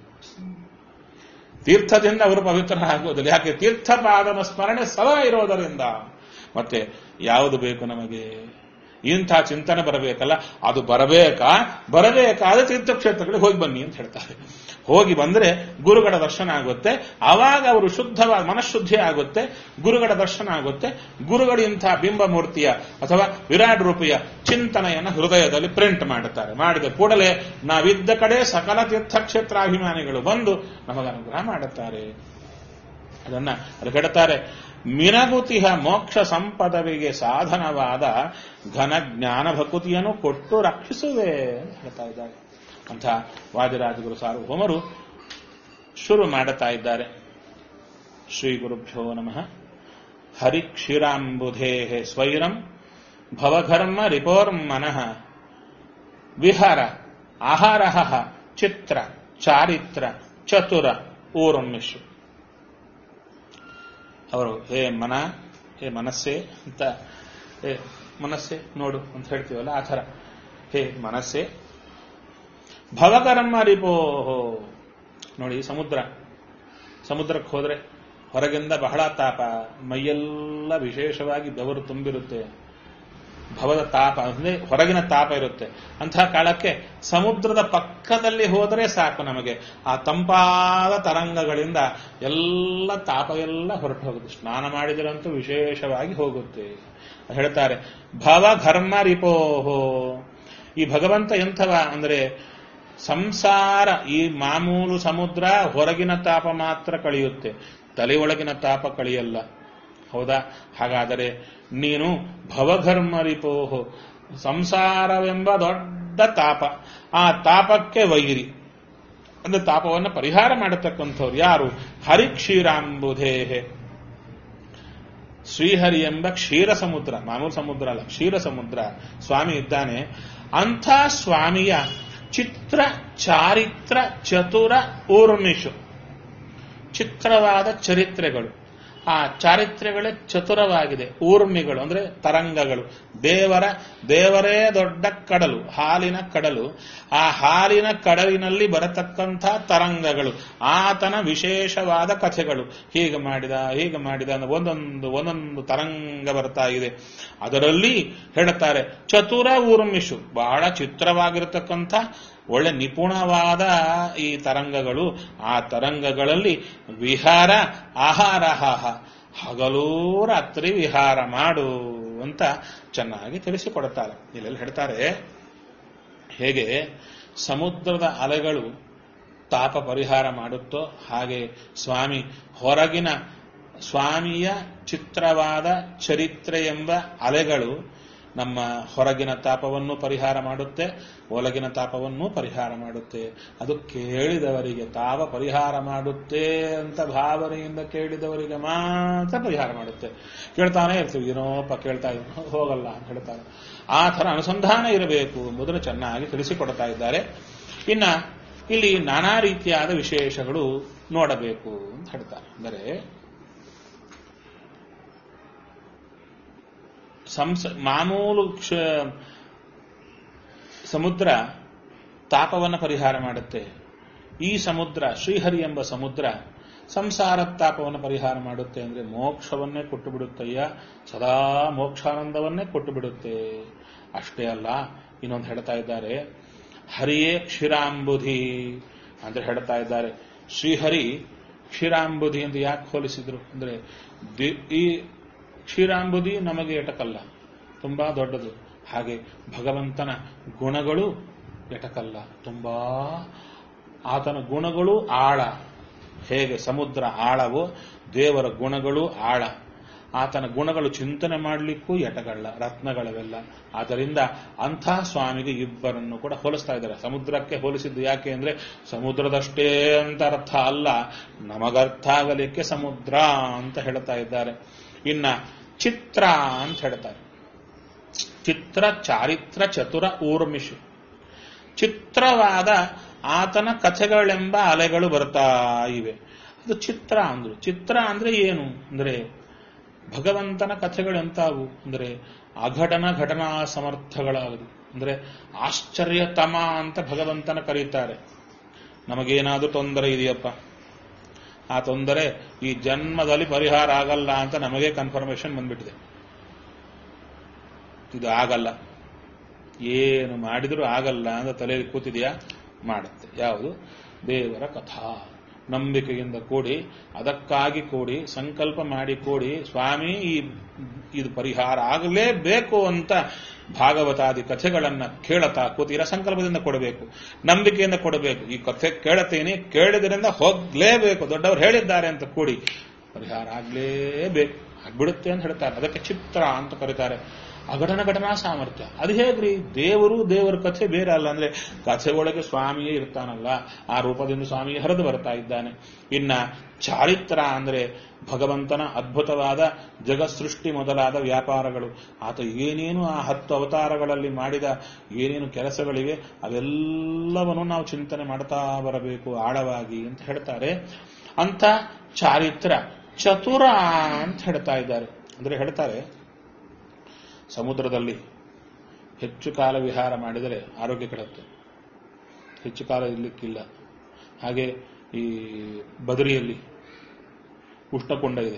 Speaker 1: ತೀರ್ಥದಿಂದ ಅವರು ಪವಿತ್ರ ಆಗುವುದಿಲ್ಲ ಯಾಕೆ ತೀರ್ಥಪಾದನ ಸ್ಮರಣೆ ಸದಾ ಇರೋದರಿಂದ ಮತ್ತೆ ಯಾವುದು ಬೇಕು ನಮಗೆ ಇಂಥ ಚಿಂತನೆ ಬರಬೇಕಲ್ಲ ಅದು ಬರಬೇಕಾ ಬರಬೇಕಾದ ತೀರ್ಥಕ್ಷೇತ್ರಗಳಿಗೆ ಹೋಗಿ ಬನ್ನಿ ಅಂತ ಹೇಳ್ತಾರೆ ಹೋಗಿ ಬಂದ್ರೆ ಗುರುಗಳ ದರ್ಶನ ಆಗುತ್ತೆ ಆವಾಗ ಅವರು ಶುದ್ಧವಾದ ಮನಃಶುದ್ಧಿ ಆಗುತ್ತೆ ಗುರುಗಳ ದರ್ಶನ ಆಗುತ್ತೆ ಗುರುಗಳು ಇಂಥ ಬಿಂಬಮೂರ್ತಿಯ ಅಥವಾ ವಿರಾಟ್ ರೂಪಿಯ ಚಿಂತನೆಯನ್ನು ಹೃದಯದಲ್ಲಿ ಪ್ರಿಂಟ್ ಮಾಡುತ್ತಾರೆ ಮಾಡಿದ ಕೂಡಲೇ ನಾವಿದ್ದ ಕಡೆ ಸಕಲ ತೀರ್ಥಕ್ಷೇತ್ರಾಭಿಮಾನಿಗಳು ಬಂದು ನಮಗೆ ಅನುಗ್ರಹ ಮಾಡುತ್ತಾರೆ ಅದನ್ನ ಅದು ಹೇಳ್ತಾರೆ ಮಿನಗುತಿಹ ಮೋಕ್ಷ ಸಂಪದವಿಗೆ ಸಾಧನವಾದ ಘನ ಜ್ಞಾನ ಭಕುತಿಯನ್ನು ಕೊಟ್ಟು ರಕ್ಷಿಸುವೆ ಅಂತ ಹೇಳ್ತಾ ಇದ್ದಾರೆ ಅಂತ ವಾದಿರಾಜಗುರು ಸಾರ್ವಭೌಮರು ಶುರು ಮಾಡುತ್ತಾ ಇದ್ದಾರೆ ಶ್ರೀ ಗುರುಭ್ಯೋ ನಮಃ ಹರಿಕ್ಷೀರಾಂಬುಧೇ ಸ್ವೈರಂ ಭವಘರ್ಮ ರಿಪೋರ್ಮನಃ ವಿಹಾರ ಆಹಾರ ಚಿತ್ರ ಚಾರಿತ್ರ ಚತುರ ಊರ್ಮಿಷು ಅವರು ಹೇ ಮನ ಹೇ ಮನಸ್ಸೇ ಅಂತ ಹೇ ಮನಸ್ಸೇ ನೋಡು ಅಂತ ಹೇಳ್ತೀವಲ್ಲ ಆ ಥರ ಹೇ ಮನಸ್ಸೇ ಭವಕರ್ಮ ರಿಪೋಹೋ ನೋಡಿ ಸಮುದ್ರ ಸಮುದ್ರಕ್ಕೆ ಹೋದ್ರೆ ಹೊರಗಿಂದ ಬಹಳ ತಾಪ ಮೈಯೆಲ್ಲ ವಿಶೇಷವಾಗಿ ಬೆವರು ತುಂಬಿರುತ್ತೆ ಭವದ ತಾಪ ಅಂದ್ರೆ ಹೊರಗಿನ ತಾಪ ಇರುತ್ತೆ ಅಂತಹ ಕಾಲಕ್ಕೆ ಸಮುದ್ರದ ಪಕ್ಕದಲ್ಲಿ ಹೋದರೆ ಸಾಕು ನಮಗೆ ಆ ತಂಪಾದ ತರಂಗಗಳಿಂದ ಎಲ್ಲ ತಾಪ ಎಲ್ಲ ಹೊರಟು ಹೋಗುತ್ತೆ ಸ್ನಾನ ಮಾಡಿದ್ರಂತೂ ವಿಶೇಷವಾಗಿ ಹೋಗುತ್ತೆ ಹೇಳ್ತಾರೆ ಭವ ಘರ್ಮ ರಿಪೋಹೋ ಈ ಭಗವಂತ ಎಂಥವ ಅಂದ್ರೆ ಸಂಸಾರ ಈ ಮಾಮೂಲು ಸಮುದ್ರ ಹೊರಗಿನ ತಾಪ ಮಾತ್ರ ಕಳೆಯುತ್ತೆ ತಲೆ ಒಳಗಿನ ತಾಪ ಕಳೆಯಲ್ಲ ಹೌದಾ ಹಾಗಾದರೆ ನೀನು ಭವಘರ್ಮ ರಿಪೋಹೋ ಸಂಸಾರವೆಂಬ ದೊಡ್ಡ ತಾಪ ಆ ತಾಪಕ್ಕೆ ವೈರಿ ಅಂದ್ರೆ ತಾಪವನ್ನು ಪರಿಹಾರ ಮಾಡತಕ್ಕಂಥವ್ರು ಯಾರು ಹರಿಕ್ಷೀರಾಂಬುಧೇಹೆ ಶ್ರೀಹರಿ ಎಂಬ ಕ್ಷೀರ ಸಮುದ್ರ ಮಾಮೂಲು ಸಮುದ್ರ ಅಲ್ಲ ಕ್ಷೀರ ಸಮುದ್ರ ಸ್ವಾಮಿ ಇದ್ದಾನೆ ಅಂಥ ಸ್ವಾಮಿಯ ಚಿತ್ರ ಚಾರಿತ್ರ ಚತುರ ಊರ್ಮಿಷು ಚಿತ್ರವಾದ ಚರಿತ್ರೆಗಳು ಆ ಚಾರಿತ್ರ್ಯಗಳೇ ಚತುರವಾಗಿದೆ ಊರ್ಮಿಗಳು ಅಂದ್ರೆ ತರಂಗಗಳು ದೇವರ ದೇವರೇ ದೊಡ್ಡ ಕಡಲು ಹಾಲಿನ ಕಡಲು ಆ ಹಾಲಿನ ಕಡಲಿನಲ್ಲಿ ಬರತಕ್ಕಂಥ ತರಂಗಗಳು ಆತನ ವಿಶೇಷವಾದ ಕಥೆಗಳು ಹೀಗೆ ಮಾಡಿದ ಹೀಗೆ ಮಾಡಿದ ಅನ್ನೋ ಒಂದೊಂದು ಒಂದೊಂದು ತರಂಗ ಬರ್ತಾ ಇದೆ ಅದರಲ್ಲಿ ಹೇಳುತ್ತಾರೆ ಚತುರ ಊರ್ಮಿಷು ಬಹಳ ಚಿತ್ರವಾಗಿರತಕ್ಕಂಥ ಒಳ್ಳೆ ನಿಪುಣವಾದ ಈ ತರಂಗಗಳು ಆ ತರಂಗಗಳಲ್ಲಿ ವಿಹಾರ ಆಹಾರ ಹಗಲೂ ರಾತ್ರಿ ವಿಹಾರ ಮಾಡು ಅಂತ ಚೆನ್ನಾಗಿ ತಿಳಿಸಿಕೊಡುತ್ತಾರೆ ಇಲ್ಲೆಲ್ಲ ಹೇಳ್ತಾರೆ ಹೇಗೆ ಸಮುದ್ರದ ಅಲೆಗಳು ತಾಪ ಪರಿಹಾರ ಮಾಡುತ್ತೋ ಹಾಗೆ ಸ್ವಾಮಿ ಹೊರಗಿನ ಸ್ವಾಮಿಯ ಚಿತ್ರವಾದ ಚರಿತ್ರೆ ಎಂಬ ಅಲೆಗಳು ನಮ್ಮ ಹೊರಗಿನ ತಾಪವನ್ನು ಪರಿಹಾರ ಮಾಡುತ್ತೆ ಒಳಗಿನ ತಾಪವನ್ನು ಪರಿಹಾರ ಮಾಡುತ್ತೆ ಅದು ಕೇಳಿದವರಿಗೆ ತಾಪ ಪರಿಹಾರ ಮಾಡುತ್ತೆ ಅಂತ ಭಾವನೆಯಿಂದ ಕೇಳಿದವರಿಗೆ ಮಾತ್ರ ಪರಿಹಾರ ಮಾಡುತ್ತೆ ಕೇಳ್ತಾನೆ ಇರ್ತೀವಿ ಏನೋಪ್ಪ ಕೇಳ್ತಾ ಇದ್ರು ಹೋಗಲ್ಲ ಅಂತ ಹೇಳ್ತಾರೆ ಆ ಥರ ಅನುಸಂಧಾನ ಇರಬೇಕು ಎಂಬುದನ್ನು ಚೆನ್ನಾಗಿ ತಿಳಿಸಿಕೊಡ್ತಾ ಇದ್ದಾರೆ ಇನ್ನ ಇಲ್ಲಿ ನಾನಾ ರೀತಿಯಾದ ವಿಶೇಷಗಳು ನೋಡಬೇಕು ಅಂತ ಹೇಳ್ತಾರೆ ಅಂದರೆ ಸಂಸ ಮಾಮೂಲು ಕ್ಷ ಸಮುದ್ರ ತಾಪವನ್ನು ಪರಿಹಾರ ಮಾಡುತ್ತೆ ಈ ಸಮುದ್ರ ಶ್ರೀಹರಿ ಎಂಬ ಸಮುದ್ರ ಸಂಸಾರ ತಾಪವನ್ನು ಪರಿಹಾರ ಮಾಡುತ್ತೆ ಅಂದ್ರೆ ಮೋಕ್ಷವನ್ನೇ ಕೊಟ್ಟು ಬಿಡುತ್ತಯ್ಯ ಸದಾ ಮೋಕ್ಷಾನಂದವನ್ನೇ ಕೊಟ್ಟು ಬಿಡುತ್ತೆ ಅಷ್ಟೇ ಅಲ್ಲ ಇನ್ನೊಂದು ಹೇಳ್ತಾ ಇದ್ದಾರೆ ಹರಿಯೇ ಕ್ಷೀರಾಂಬುಧಿ ಅಂದ್ರೆ ಹೇಳ್ತಾ ಇದ್ದಾರೆ ಶ್ರೀಹರಿ ಕ್ಷೀರಾಂಬುಧಿ ಎಂದು ಯಾಕೆ ಹೋಲಿಸಿದ್ರು ಅಂದ್ರೆ ದಿ- ಈ ಕ್ಷೀರಾಂಬುಧಿ ನಮಗೆ ಎಟಕಲ್ಲ ತುಂಬಾ ದೊಡ್ಡದು ಹಾಗೆ ಭಗವಂತನ ಗುಣಗಳು ಎಟಕಲ್ಲ ತುಂಬಾ ಆತನ ಗುಣಗಳು ಆಳ ಹೇಗೆ ಸಮುದ್ರ ಆಳವೋ ದೇವರ ಗುಣಗಳು ಆಳ ಆತನ ಗುಣಗಳು ಚಿಂತನೆ ಮಾಡಲಿಕ್ಕೂ ಎಟಗಳ್ಳ ರತ್ನಗಳವೆಲ್ಲ ಆದ್ದರಿಂದ ಅಂಥ ಸ್ವಾಮಿಗೆ ಇಬ್ಬರನ್ನು ಕೂಡ ಹೋಲಿಸ್ತಾ ಇದ್ದಾರೆ ಸಮುದ್ರಕ್ಕೆ ಹೋಲಿಸಿದ್ದು ಯಾಕೆ ಅಂದ್ರೆ ಸಮುದ್ರದಷ್ಟೇ ಅಂತ ಅರ್ಥ ಅಲ್ಲ ನಮಗರ್ಥ ಆಗಲಿಕ್ಕೆ ಸಮುದ್ರ ಅಂತ ಹೇಳ್ತಾ ಇದ್ದಾರೆ ಇನ್ನ ಚಿತ್ರ ಅಂತ ಹೇಳ್ತಾರೆ ಚಿತ್ರ ಚಾರಿತ್ರ ಚತುರ ಊರ್ಮಿಷು ಚಿತ್ರವಾದ ಆತನ ಕಥೆಗಳೆಂಬ ಅಲೆಗಳು ಬರ್ತಾ ಇವೆ ಅದು ಚಿತ್ರ ಅಂದ್ರು ಚಿತ್ರ ಅಂದ್ರೆ ಏನು ಅಂದ್ರೆ ಭಗವಂತನ ಕಥೆಗಳೆಂತಾವು ಅಂದ್ರೆ ಅಘಟನ ಘಟನಾ ಸಮರ್ಥಗಳಾಗದು ಅಂದ್ರೆ ಆಶ್ಚರ್ಯತಮ ಅಂತ ಭಗವಂತನ ಕರೀತಾರೆ ನಮಗೇನಾದ್ರೂ ತೊಂದರೆ ಇದೆಯಪ್ಪ ಆ ತೊಂದರೆ ಈ ಜನ್ಮದಲ್ಲಿ ಪರಿಹಾರ ಆಗಲ್ಲ ಅಂತ ನಮಗೆ ಕನ್ಫರ್ಮೇಶನ್ ಬಂದ್ಬಿಟ್ಟಿದೆ ಇದು ಆಗಲ್ಲ ಏನು ಮಾಡಿದರೂ ಆಗಲ್ಲ ಅಂತ ತಲೆಯಲ್ಲಿ ಕೂತಿದೆಯಾ ಮಾಡುತ್ತೆ ಯಾವುದು ದೇವರ ಕಥಾ ನಂಬಿಕೆಯಿಂದ ಕೂಡಿ ಅದಕ್ಕಾಗಿ ಕೂಡಿ ಸಂಕಲ್ಪ ಮಾಡಿ ಕೂಡಿ ಸ್ವಾಮಿ ಈ ಇದು ಪರಿಹಾರ ಆಗಲೇಬೇಕು ಅಂತ ಭಾಗವತಾದಿ ಕಥೆಗಳನ್ನ ಕೇಳತಾ ಕೂತೀರ ಸಂಕಲ್ಪದಿಂದ ಕೊಡಬೇಕು ನಂಬಿಕೆಯಿಂದ ಕೊಡಬೇಕು ಈ ಕಥೆ ಕೇಳತೇನೆ ಕೇಳಿದ್ರಿಂದ ಹೋಗ್ಲೇಬೇಕು ದೊಡ್ಡವರು ಹೇಳಿದ್ದಾರೆ ಅಂತ ಕೂಡಿ ಪರಿಹಾರ ಆಗ್ಲೇಬೇಕು ಆಗ್ಬಿಡುತ್ತೆ ಅಂತ ಹೇಳ್ತಾರೆ ಅದಕ್ಕೆ ಚಿತ್ರ ಅಂತ ಕರೀತಾರೆ ಅಘಟನ ಘಟನಾ ಸಾಮರ್ಥ್ಯ ಅದು ಹೇಗ್ರಿ ದೇವರು ದೇವರ ಕಥೆ ಬೇರೆ ಅಲ್ಲ ಅಂದ್ರೆ ಕಥೆ ಒಳಗೆ ಸ್ವಾಮಿಯೇ ಇರ್ತಾನಲ್ಲ ಆ ರೂಪದಿಂದ ಸ್ವಾಮಿ ಹರಿದು ಬರ್ತಾ ಇದ್ದಾನೆ ಇನ್ನ ಚಾರಿತ್ರ ಅಂದ್ರೆ ಭಗವಂತನ ಅದ್ಭುತವಾದ ಜಗತ್ಸೃಷ್ಟಿ ಮೊದಲಾದ ವ್ಯಾಪಾರಗಳು ಆತ ಏನೇನು ಆ ಹತ್ತು ಅವತಾರಗಳಲ್ಲಿ ಮಾಡಿದ ಏನೇನು ಕೆಲಸಗಳಿವೆ ಅವೆಲ್ಲವನ್ನು ನಾವು ಚಿಂತನೆ ಮಾಡ್ತಾ ಬರಬೇಕು ಆಳವಾಗಿ ಅಂತ ಹೇಳ್ತಾರೆ ಅಂತ ಚಾರಿತ್ರ ಚತುರ ಅಂತ ಹೇಳ್ತಾ ಇದ್ದಾರೆ ಅಂದ್ರೆ ಹೇಳ್ತಾರೆ ಸಮುದ್ರದಲ್ಲಿ ಹೆಚ್ಚು ಕಾಲ ವಿಹಾರ ಮಾಡಿದರೆ ಆರೋಗ್ಯ ಕೆಡುತ್ತೆ ಹೆಚ್ಚು ಕಾಲ ಇರ್ಲಿಕ್ಕಿಲ್ಲ ಹಾಗೆ ಈ ಬದರಿಯಲ್ಲಿ ಉಷ್ಣಕೊಂಡ ಇದೆ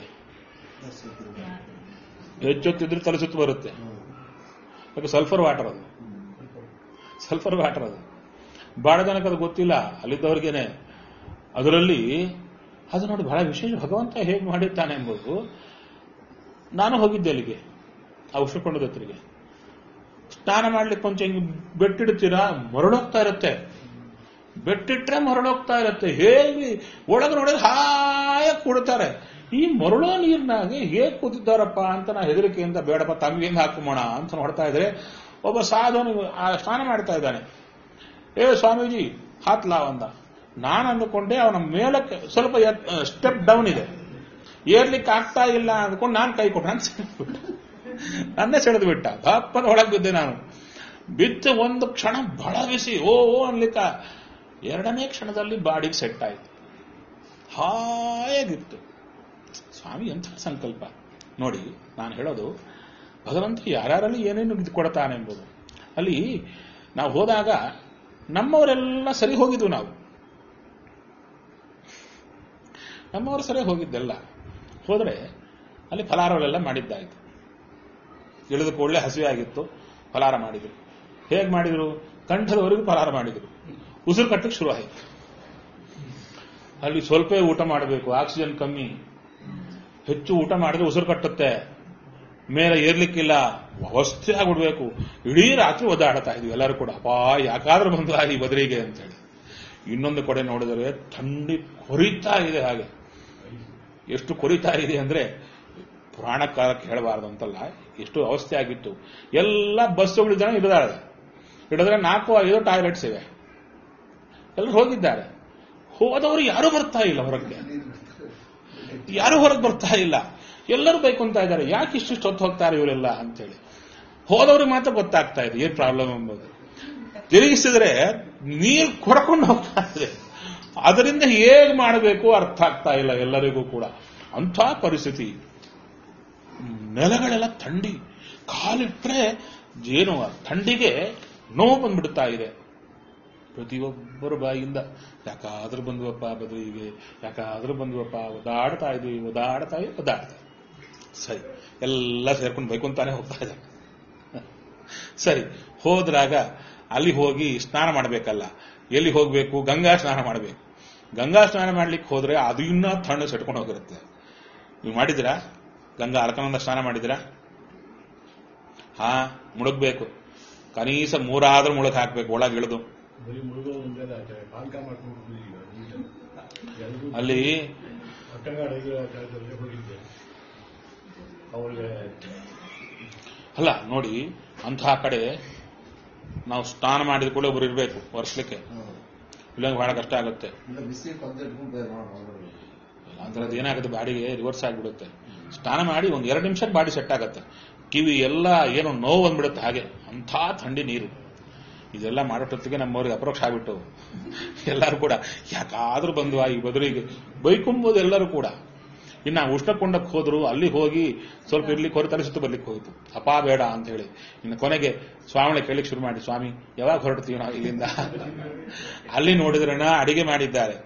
Speaker 1: ಹೆಚ್ಚೊತ್ತಿದ್ರೆ ತಲೆಸುತ್ತು ಬರುತ್ತೆ ಯಾಕೆ ಸಲ್ಫರ್ ವಾಟರ್ ಅದು ಸಲ್ಫರ್ ವಾಟರ್ ಅದು ಬಹಳ ಜನಕ್ಕೆ ಅದು ಗೊತ್ತಿಲ್ಲ ಅಲ್ಲಿದ್ದವ್ರಿಗೇನೆ ಅದರಲ್ಲಿ ಅದು ನೋಡಿ ಬಹಳ ವಿಶೇಷ ಭಗವಂತ ಹೇಗೆ ಮಾಡಿರ್ತಾನೆ ಎಂಬುದು ನಾನು ಹೋಗಿದ್ದೆ ಅಲ್ಲಿಗೆ ಆ ಉಷ್ಣಕೊಂಡದ ಹತ್ರಿಗೆ ಸ್ನಾನ ಮಾಡ್ಲಿಕ್ಕೆ ಕೊಂಚ ಹಿಂಗೆ ಬೆಟ್ಟಿಡ್ತೀರಾ ಮರಳೋಗ್ತಾ ಇರುತ್ತೆ ಬೆಟ್ಟಿಟ್ರೆ ಮರಳೋಗ್ತಾ ಇರುತ್ತೆ ಹೇಗೆ ಒಳಗೆ ನೋಡಿದ್ರೆ ಹಾಯ ಕೂಡ್ತಾರೆ ಈ ಮರಳೋ ನೀರಿನಾಗೆ ಹೇಗೆ ಕೂತಿದ್ದಾರಪ್ಪ ಅಂತ ನಾ ಹೆದರಿಕೆಯಿಂದ ಬೇಡಪ್ಪ ತಮ್ಗಿಂದ ಹಾಕುಮೋಣ ಅಂತ ನೋಡ್ತಾ ಇದ್ರೆ ಒಬ್ಬ ಸಾಧುವನು ಆ ಸ್ನಾನ ಮಾಡ್ತಾ ಇದ್ದಾನೆ ಏ ಸ್ವಾಮೀಜಿ ಹಾತ್ಲಾ ಅಂದ ನಾನು ಅಂದುಕೊಂಡೆ ಅವನ ಮೇಲಕ್ಕೆ ಸ್ವಲ್ಪ ಸ್ಟೆಪ್ ಡೌನ್ ಇದೆ ಏರ್ಲಿಕ್ಕೆ ಆಗ್ತಾ ಇಲ್ಲ ಅಂದ್ಕೊಂಡು ನಾನು ಕೈ ಕೊಟ್ಟು ನಾನು ಸೆಳೆದ್ಬಿಟ್ಟೆ ನನ್ನೇ ಸೆಳೆದು ಬಿಟ್ಟ ದಪ್ಪನ ಒಳಗೆ ಬಿದ್ದೆ ನಾನು ಬಿದ್ದು ಒಂದು ಕ್ಷಣ ಬಹಳ ಬಿಸಿ ಓ ಓ ಅನ್ಲಿಕ್ಕ ಎರಡನೇ ಕ್ಷಣದಲ್ಲಿ ಬಾಡಿಗೆ ಸೆಟ್ ಆಯ್ತು ಹಾಯಾಗಿತ್ತು ಸ್ವಾಮಿ ಎಂಥ ಸಂಕಲ್ಪ ನೋಡಿ ನಾನು ಹೇಳೋದು ಭಗವಂತ ಯಾರ್ಯಾರಲ್ಲಿ ಏನೇನು ಇದು ಕೊಡ್ತಾನೆ ಎಂಬುದು ಅಲ್ಲಿ ನಾವು ಹೋದಾಗ ನಮ್ಮವರೆಲ್ಲ ಸರಿ ಹೋಗಿದ್ವು ನಾವು ನಮ್ಮವರು ಸರಿ ಹೋಗಿದ್ದೆಲ್ಲ ಹೋದ್ರೆ ಅಲ್ಲಿ ಫಲಾರಗಳೆಲ್ಲ ಮಾಡಿದ್ದಾಯ್ತು ಇಳಿದ ಕೂಡಲೇ ಹಸಿವೆ ಆಗಿತ್ತು ಫಲಾರ ಮಾಡಿದ್ರು ಹೇಗೆ ಮಾಡಿದ್ರು ಕಂಠದವರೆಗೂ ಫಲಾರ ಮಾಡಿದ್ರು ಉಸಿರು ಕಟ್ಟಕ್ಕೆ ಶುರು ಆಯಿತು ಅಲ್ಲಿ ಸ್ವಲ್ಪ ಊಟ ಮಾಡಬೇಕು ಆಕ್ಸಿಜನ್ ಕಮ್ಮಿ ಹೆಚ್ಚು ಊಟ ಮಾಡಿದ್ರೆ ಉಸಿರು ಕಟ್ಟುತ್ತೆ ಮೇಲೆ ಏರ್ಲಿಕ್ಕಿಲ್ಲ ಅವಸ್ಥೆ ಆಗ್ಬಿಡ್ಬೇಕು ಇಡೀ ರಾತ್ರಿ ಒದ್ದಾಡ್ತಾ ಇದ್ವಿ ಎಲ್ಲರೂ ಕೂಡ ಅಪ್ಪ ಯಾಕಾದ್ರೂ ಬಂದು ಈ ಬದರಿಗೆ ಅಂತೇಳಿ ಇನ್ನೊಂದು ಕಡೆ ನೋಡಿದರೆ ಥಂಡಿ ಕೊರಿತಾ ಇದೆ ಹಾಗೆ ಎಷ್ಟು ಕೊರಿತಾ ಇದೆ ಅಂದ್ರೆ ಪುರಾಣ ಕಾಲಕ್ಕೆ ಹೇಳಬಾರ್ದು ಅಂತಲ್ಲ ಎಷ್ಟು ಅವಸ್ಥೆ ಆಗಿತ್ತು ಎಲ್ಲ ಬಸ್ಸುಗಳು ಜನ ಇಳಿದಾಳೆ ಹಿಡಿದ್ರೆ ನಾಲ್ಕು ಐದು ಟಾಯ್ಲೆಟ್ಸ್ ಇವೆ ಎಲ್ಲರೂ ಹೋಗಿದ್ದಾರೆ ಹೋದವರು ಯಾರು ಬರ್ತಾ ಇಲ್ಲ ಹೊರಗೆ ಯಾರು ಹೊರಗೆ ಬರ್ತಾ ಇಲ್ಲ ಎಲ್ಲರೂ ಬೈಕೊಂತಾ ಇದ್ದಾರೆ ಯಾಕೆ ಇಷ್ಟಿಷ್ಟು ಹೊತ್ತು ಹೋಗ್ತಾರೆ ಇವರೆಲ್ಲ ಅಂತೇಳಿ ಹೋದವ್ರಿಗೆ ಮಾತ್ರ ಗೊತ್ತಾಗ್ತಾ ಇದೆ ಏನ್ ಪ್ರಾಬ್ಲಮ್ ಎಂಬುದು ತಿರುಗಿಸಿದ್ರೆ ನೀರು ಕೊರಕೊಂಡು ಹೋಗ್ತಾ ಇದೆ ಅದರಿಂದ ಹೇಗೆ ಮಾಡಬೇಕು ಅರ್ಥ ಆಗ್ತಾ ಇಲ್ಲ ಎಲ್ಲರಿಗೂ ಕೂಡ ಅಂಥ ಪರಿಸ್ಥಿತಿ ನೆಲಗಳೆಲ್ಲ ಥಂಡಿ ಕಾಲಿಟ್ರೆ ಏನು ಆ ಥಂಡಿಗೆ ನೋವು ಬಂದ್ಬಿಡ್ತಾ ಇದೆ ಪ್ರತಿಯೊಬ್ಬರ ಬಾಯಿಯಿಂದ ಯಾಕಾದ್ರೂ ಬಂದ್ವಪ್ಪ ಬದುವಿಗೆ ಯಾಕಾದ್ರೂ ಬಂದ್ವಪ್ಪ ಒದಾಡ್ತಾ ಇದೀವಿ ಒದಾಡ್ತಾ ಇದೀವಿ ಒದಾಡ್ತಾ ಸರಿ ಎಲ್ಲ ಸೇರ್ಕೊಂಡು ಬೈಕೊಂತಾನೆ ಹೋಗ್ತಾ ಇದೆ ಸರಿ ಹೋದ್ರಾಗ ಅಲ್ಲಿ ಹೋಗಿ ಸ್ನಾನ ಮಾಡಬೇಕಲ್ಲ ಎಲ್ಲಿ ಹೋಗ್ಬೇಕು ಗಂಗಾ ಸ್ನಾನ ಮಾಡಬೇಕು ಗಂಗಾ ಸ್ನಾನ ಮಾಡ್ಲಿಕ್ಕೆ ಹೋದ್ರೆ ಅದು ಇನ್ನೂ ತಣ್ಣು ಸೆಟ್ಕೊಂಡು ಹೋಗಿರುತ್ತೆ ನೀವು ಮಾಡಿದಿರಾ ಗಂಗಾ ಅರ್ಕನಂದ ಸ್ನಾನ ಮಾಡಿದಿರಾ ಹಾ ಮುಳುಗ್ಬೇಕು ಕನೀಸ ಮೂರಾದ್ರೂ ಮುಳುಗ್ ಹಾಕ್ಬೇಕು ಒಳಗೆ ಇಳಿದು
Speaker 2: ಬರೀ ಮುಳುಗೋ ಮುಂದೆ ಪಾಲ್ಕ ಮಾಡ್ಕೊಂಡು ಈಗ ಎಲ್ಲರೂ
Speaker 1: ಅಲ್ಲಿ
Speaker 2: ಅಕ್ಕಂಗಾಡ ಜಾಗದಲ್ಲಿ ಹೋಗಿದ್ದೆ ಅವ್ರಿಗೆ
Speaker 1: ಅಲ್ಲ ನೋಡಿ ಅಂತಹ ಕಡೆ ನಾವು ಸ್ನಾನ ಮಾಡಿದ ಕೂಡ ಒಬ್ರು ಇರಬೇಕು ಒರೆಸ್ಲಿಕ್ಕೆ ಇಲ್ಲಂದ್ರೆ ಬಹಳ ಕಷ್ಟ ಆಗುತ್ತೆ
Speaker 3: ಇಲ್ಲ ಬಿಸಿ ಪದ್ಧ ಇಟ್ಕೊಂಡು
Speaker 1: ಅಂತರದ್ದು ಏನಾಗುತ್ತೆ ಬಾಡಿಗೆ ರಿವರ್ಸ್ ಆಗಿಬಿಡುತ್ತೆ ಸ್ನಾನ ಮಾಡಿ ಒಂದು ಎರಡು ನಿಮಿಷ ಬಾಡಿ ಸೆಟ್ ಆಗುತ್ತೆ ಕಿವಿ ಎಲ್ಲ ಏನೋ ನೋವು ಬಂದ್ಬಿಡುತ್ತೆ ಹಾಗೆ ಅಂಥ ಥಂಡಿ ನೀರು ಇದೆಲ್ಲ ಮಾಡೋಟೊತ್ತಿಗೆ ನಮ್ಮವ್ರಿಗೆ ಅಪ್ರೋಕ್ಷ ಆಗ್ಬಿಟ್ಟು ಎಲ್ಲರೂ ಕೂಡ ಯಾಕಾದ್ರೂ ಬಂದ್ವಾ ಈ ಬದಲಿಗೆ ಬೈಕೊಂಬೋದು ಎಲ್ಲರೂ ಕೂಡ ಇನ್ನು ಉಷ್ಣಕೊಂಡಕ್ಕೆ ಹೋದ್ರು ಅಲ್ಲಿ ಹೋಗಿ ಸ್ವಲ್ಪ ಇರ್ಲಿ ಹೊರತಾರೆ ಸುತ್ತ ಬರ್ಲಿಕ್ಕೆ ಹೋಯ್ತು ಅಪಾ ಬೇಡ ಅಂತ ಹೇಳಿ ಇನ್ನು ಕೊನೆಗೆ ಸ್ವಾಮಿಗಳ ಕೇಳಲಿಕ್ಕೆ ಶುರು ಮಾಡಿ ಸ್ವಾಮಿ ಯಾವಾಗ ಹೊರಡ್ತೀವಿ ನಾವು ಇಲ್ಲಿಂದ ಅಲ್ಲಿ ನೋಡಿದ್ರಣ ಅಡಿಗೆ ಮಾಡಿದ್ದಾರೆ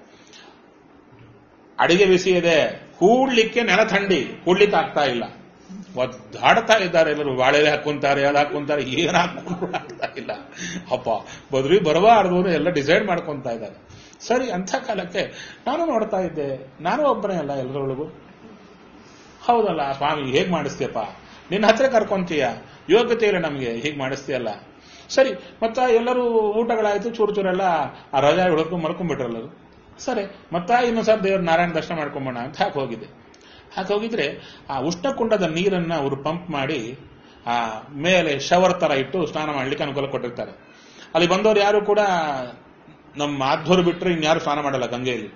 Speaker 1: ಅಡಿಗೆ ಬಿಸಿ ಇದೆ ಕೂಡ್ಲಿಕ್ಕೆ ನೆಲ ಥಂಡಿ ಕೂಡ್ಲಿಕ್ಕೆ ಆಗ್ತಾ ಇಲ್ಲ ಒದ್ದಾಡ್ತಾ ಇದ್ದಾರೆ ಎಲ್ಲರೂ ಬಾಳೆ ಹಾಕೊಂತಾರೆ ಅದು ಹಾಕೊಂತಾರೆ ಏನ್ ಹಾಕೊಂಡ್ರು ಆಗ್ತಾ ಇಲ್ಲ ಅಪ್ಪ ಬದ್ರಿ ಬರಬಾರ್ದು ಅಂತ ಎಲ್ಲ ಡಿಸೈಡ್ ಮಾಡ್ಕೊಂತಾ ಇದ್ದಾರೆ ಸರಿ ಅಂಥ ಕಾಲಕ್ಕೆ ನಾನು ನೋಡ್ತಾ ಇದ್ದೆ ನಾನು ಒಬ್ಬನೇ ಅಲ್ಲ ಎಲ್ಲರೊಳಗೂ ಹೌದಲ್ಲ ಸ್ವಾಮಿ ಹೇಗ್ ಮಾಡಿಸ್ತೀಯಪ್ಪ ನಿನ್ನ ಹತ್ರ ಕರ್ಕೊಂತೀಯ ಯೋಗ್ಯತೆ ಇಲ್ಲ ನಮಗೆ ಹೀಗೆ ಮಾಡಿಸ್ತೀಯಲ್ಲ ಸರಿ ಮತ್ತ ಎಲ್ಲರೂ ಊಟಗಳಾಯ್ತು ಚೂರು ಚೂರೆಲ್ಲ ಆ ರಜಾ ಹಿಡ್ಕೊಂಡು ಮರ್ಕೊಂಡ್ಬಿಟ್ರಲ್ಲರು ಸರಿ ಮತ್ತ ಇನ್ನೊಂದ್ಸಲ ದೇವ್ರ ನಾರಾಯಣ ದರ್ಶನ ಮಾಡ್ಕೊಂಬೋಣ ಅಂತ ಹಾಕಿ ಹೋಗಿದ್ದೆ ಹಾಕಿ ಹೋಗಿದ್ರೆ ಆ ಉಷ್ಣಕುಂಡದ ನೀರನ್ನ ಅವರು ಪಂಪ್ ಮಾಡಿ ಆ ಮೇಲೆ ಶವರ್ ತರ ಇಟ್ಟು ಸ್ನಾನ ಮಾಡ್ಲಿಕ್ಕೆ ಅನುಕೂಲ ಕೊಟ್ಟಿರ್ತಾರೆ ಅಲ್ಲಿ ಬಂದವರು ಯಾರು ಕೂಡ ನಮ್ಮ ಮಾಧ್ವರು ಬಿಟ್ರೆ ಇನ್ಯಾರು ಸ್ನಾನ ಮಾಡಲ್ಲ ಗಂಗೆಯಲ್ಲಿ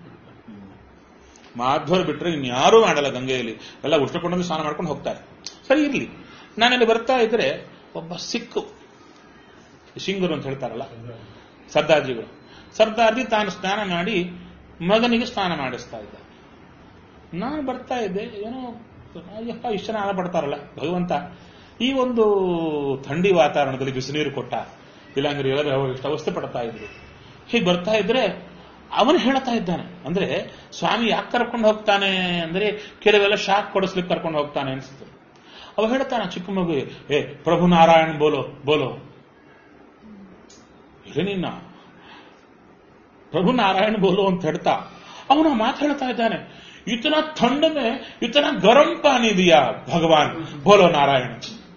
Speaker 1: ಮಾಧ್ವರು ಬಿಟ್ರೆ ಇನ್ಯಾರೂ ಮಾಡಲ್ಲ ಗಂಗೆಯಲ್ಲಿ ಎಲ್ಲ ಉಷ್ಣಕೊಂಡಲ್ಲಿ ಸ್ನಾನ ಮಾಡ್ಕೊಂಡು ಹೋಗ್ತಾರೆ ಸರಿ ಇರ್ಲಿ ನಾನಲ್ಲಿ ಬರ್ತಾ ಇದ್ರೆ ಒಬ್ಬ ಸಿಕ್ಕು ಶಿಂಗರು ಅಂತ ಹೇಳ್ತಾರಲ್ಲ ಸರ್ದಾರ್ಜಿಗಳು ಸರ್ದಾರ್ಜಿ ತಾನು ಸ್ನಾನ ಮಾಡಿ ಮಗನಿಗೆ ಸ್ನಾನ ಮಾಡಿಸ್ತಾ ಇದ್ದ ನಾನು ಬರ್ತಾ ಇದ್ದೆ ಏನೋ ಅಯ್ಯಪ್ಪ ಇಷ್ಟು ಜನ ಪಡ್ತಾರಲ್ಲ ಭಗವಂತ ಈ ಒಂದು ಥಂಡಿ ವಾತಾವರಣದಲ್ಲಿ ಬಿಸಿನೀರು ಕೊಟ್ಟ ಇಲ್ಲಾಂದ್ರೆ ಎಲ್ಲರೂ ಎಷ್ಟು ಅವಸ್ಥೆ ಪಡ್ತಾ ಇದ್ರು ಹೀಗೆ ಬರ್ತಾ ಇದ್ರೆ ಅವನು ಹೇಳ್ತಾ ಇದ್ದಾನೆ ಅಂದ್ರೆ ಸ್ವಾಮಿ ಯಾಕೆ ಕರ್ಕೊಂಡು ಹೋಗ್ತಾನೆ ಅಂದ್ರೆ ಕೆಲವೆಲ್ಲ ಶಾಕ್ ಕೊಡಿಸ್ಲಿಕ್ಕೆ ಕರ್ಕೊಂಡು ಹೋಗ್ತಾನೆ ಅನ್ಸುತ್ತೆ ಅವ ಹೇಳ್ತಾನೆ ಚಿಕ್ಕ ಮಗು ಏ ಪ್ರಭು ನಾರಾಯಣ್ ಬೋಲೋ ಬೋಲೋ ಇಲ್ಲ ನಿನ್ನ ಪ್ರಭು ನಾರಾಯಣ ಬೋಲು ಅಂತ ಹೇಳ್ತಾ ಅವನು ಮಾತು ಹೇಳ್ತಾ ಇದ್ದಾನೆ ಇತನ ठंड में इतना गर्म पानी दिया भगवान बोलो नारायण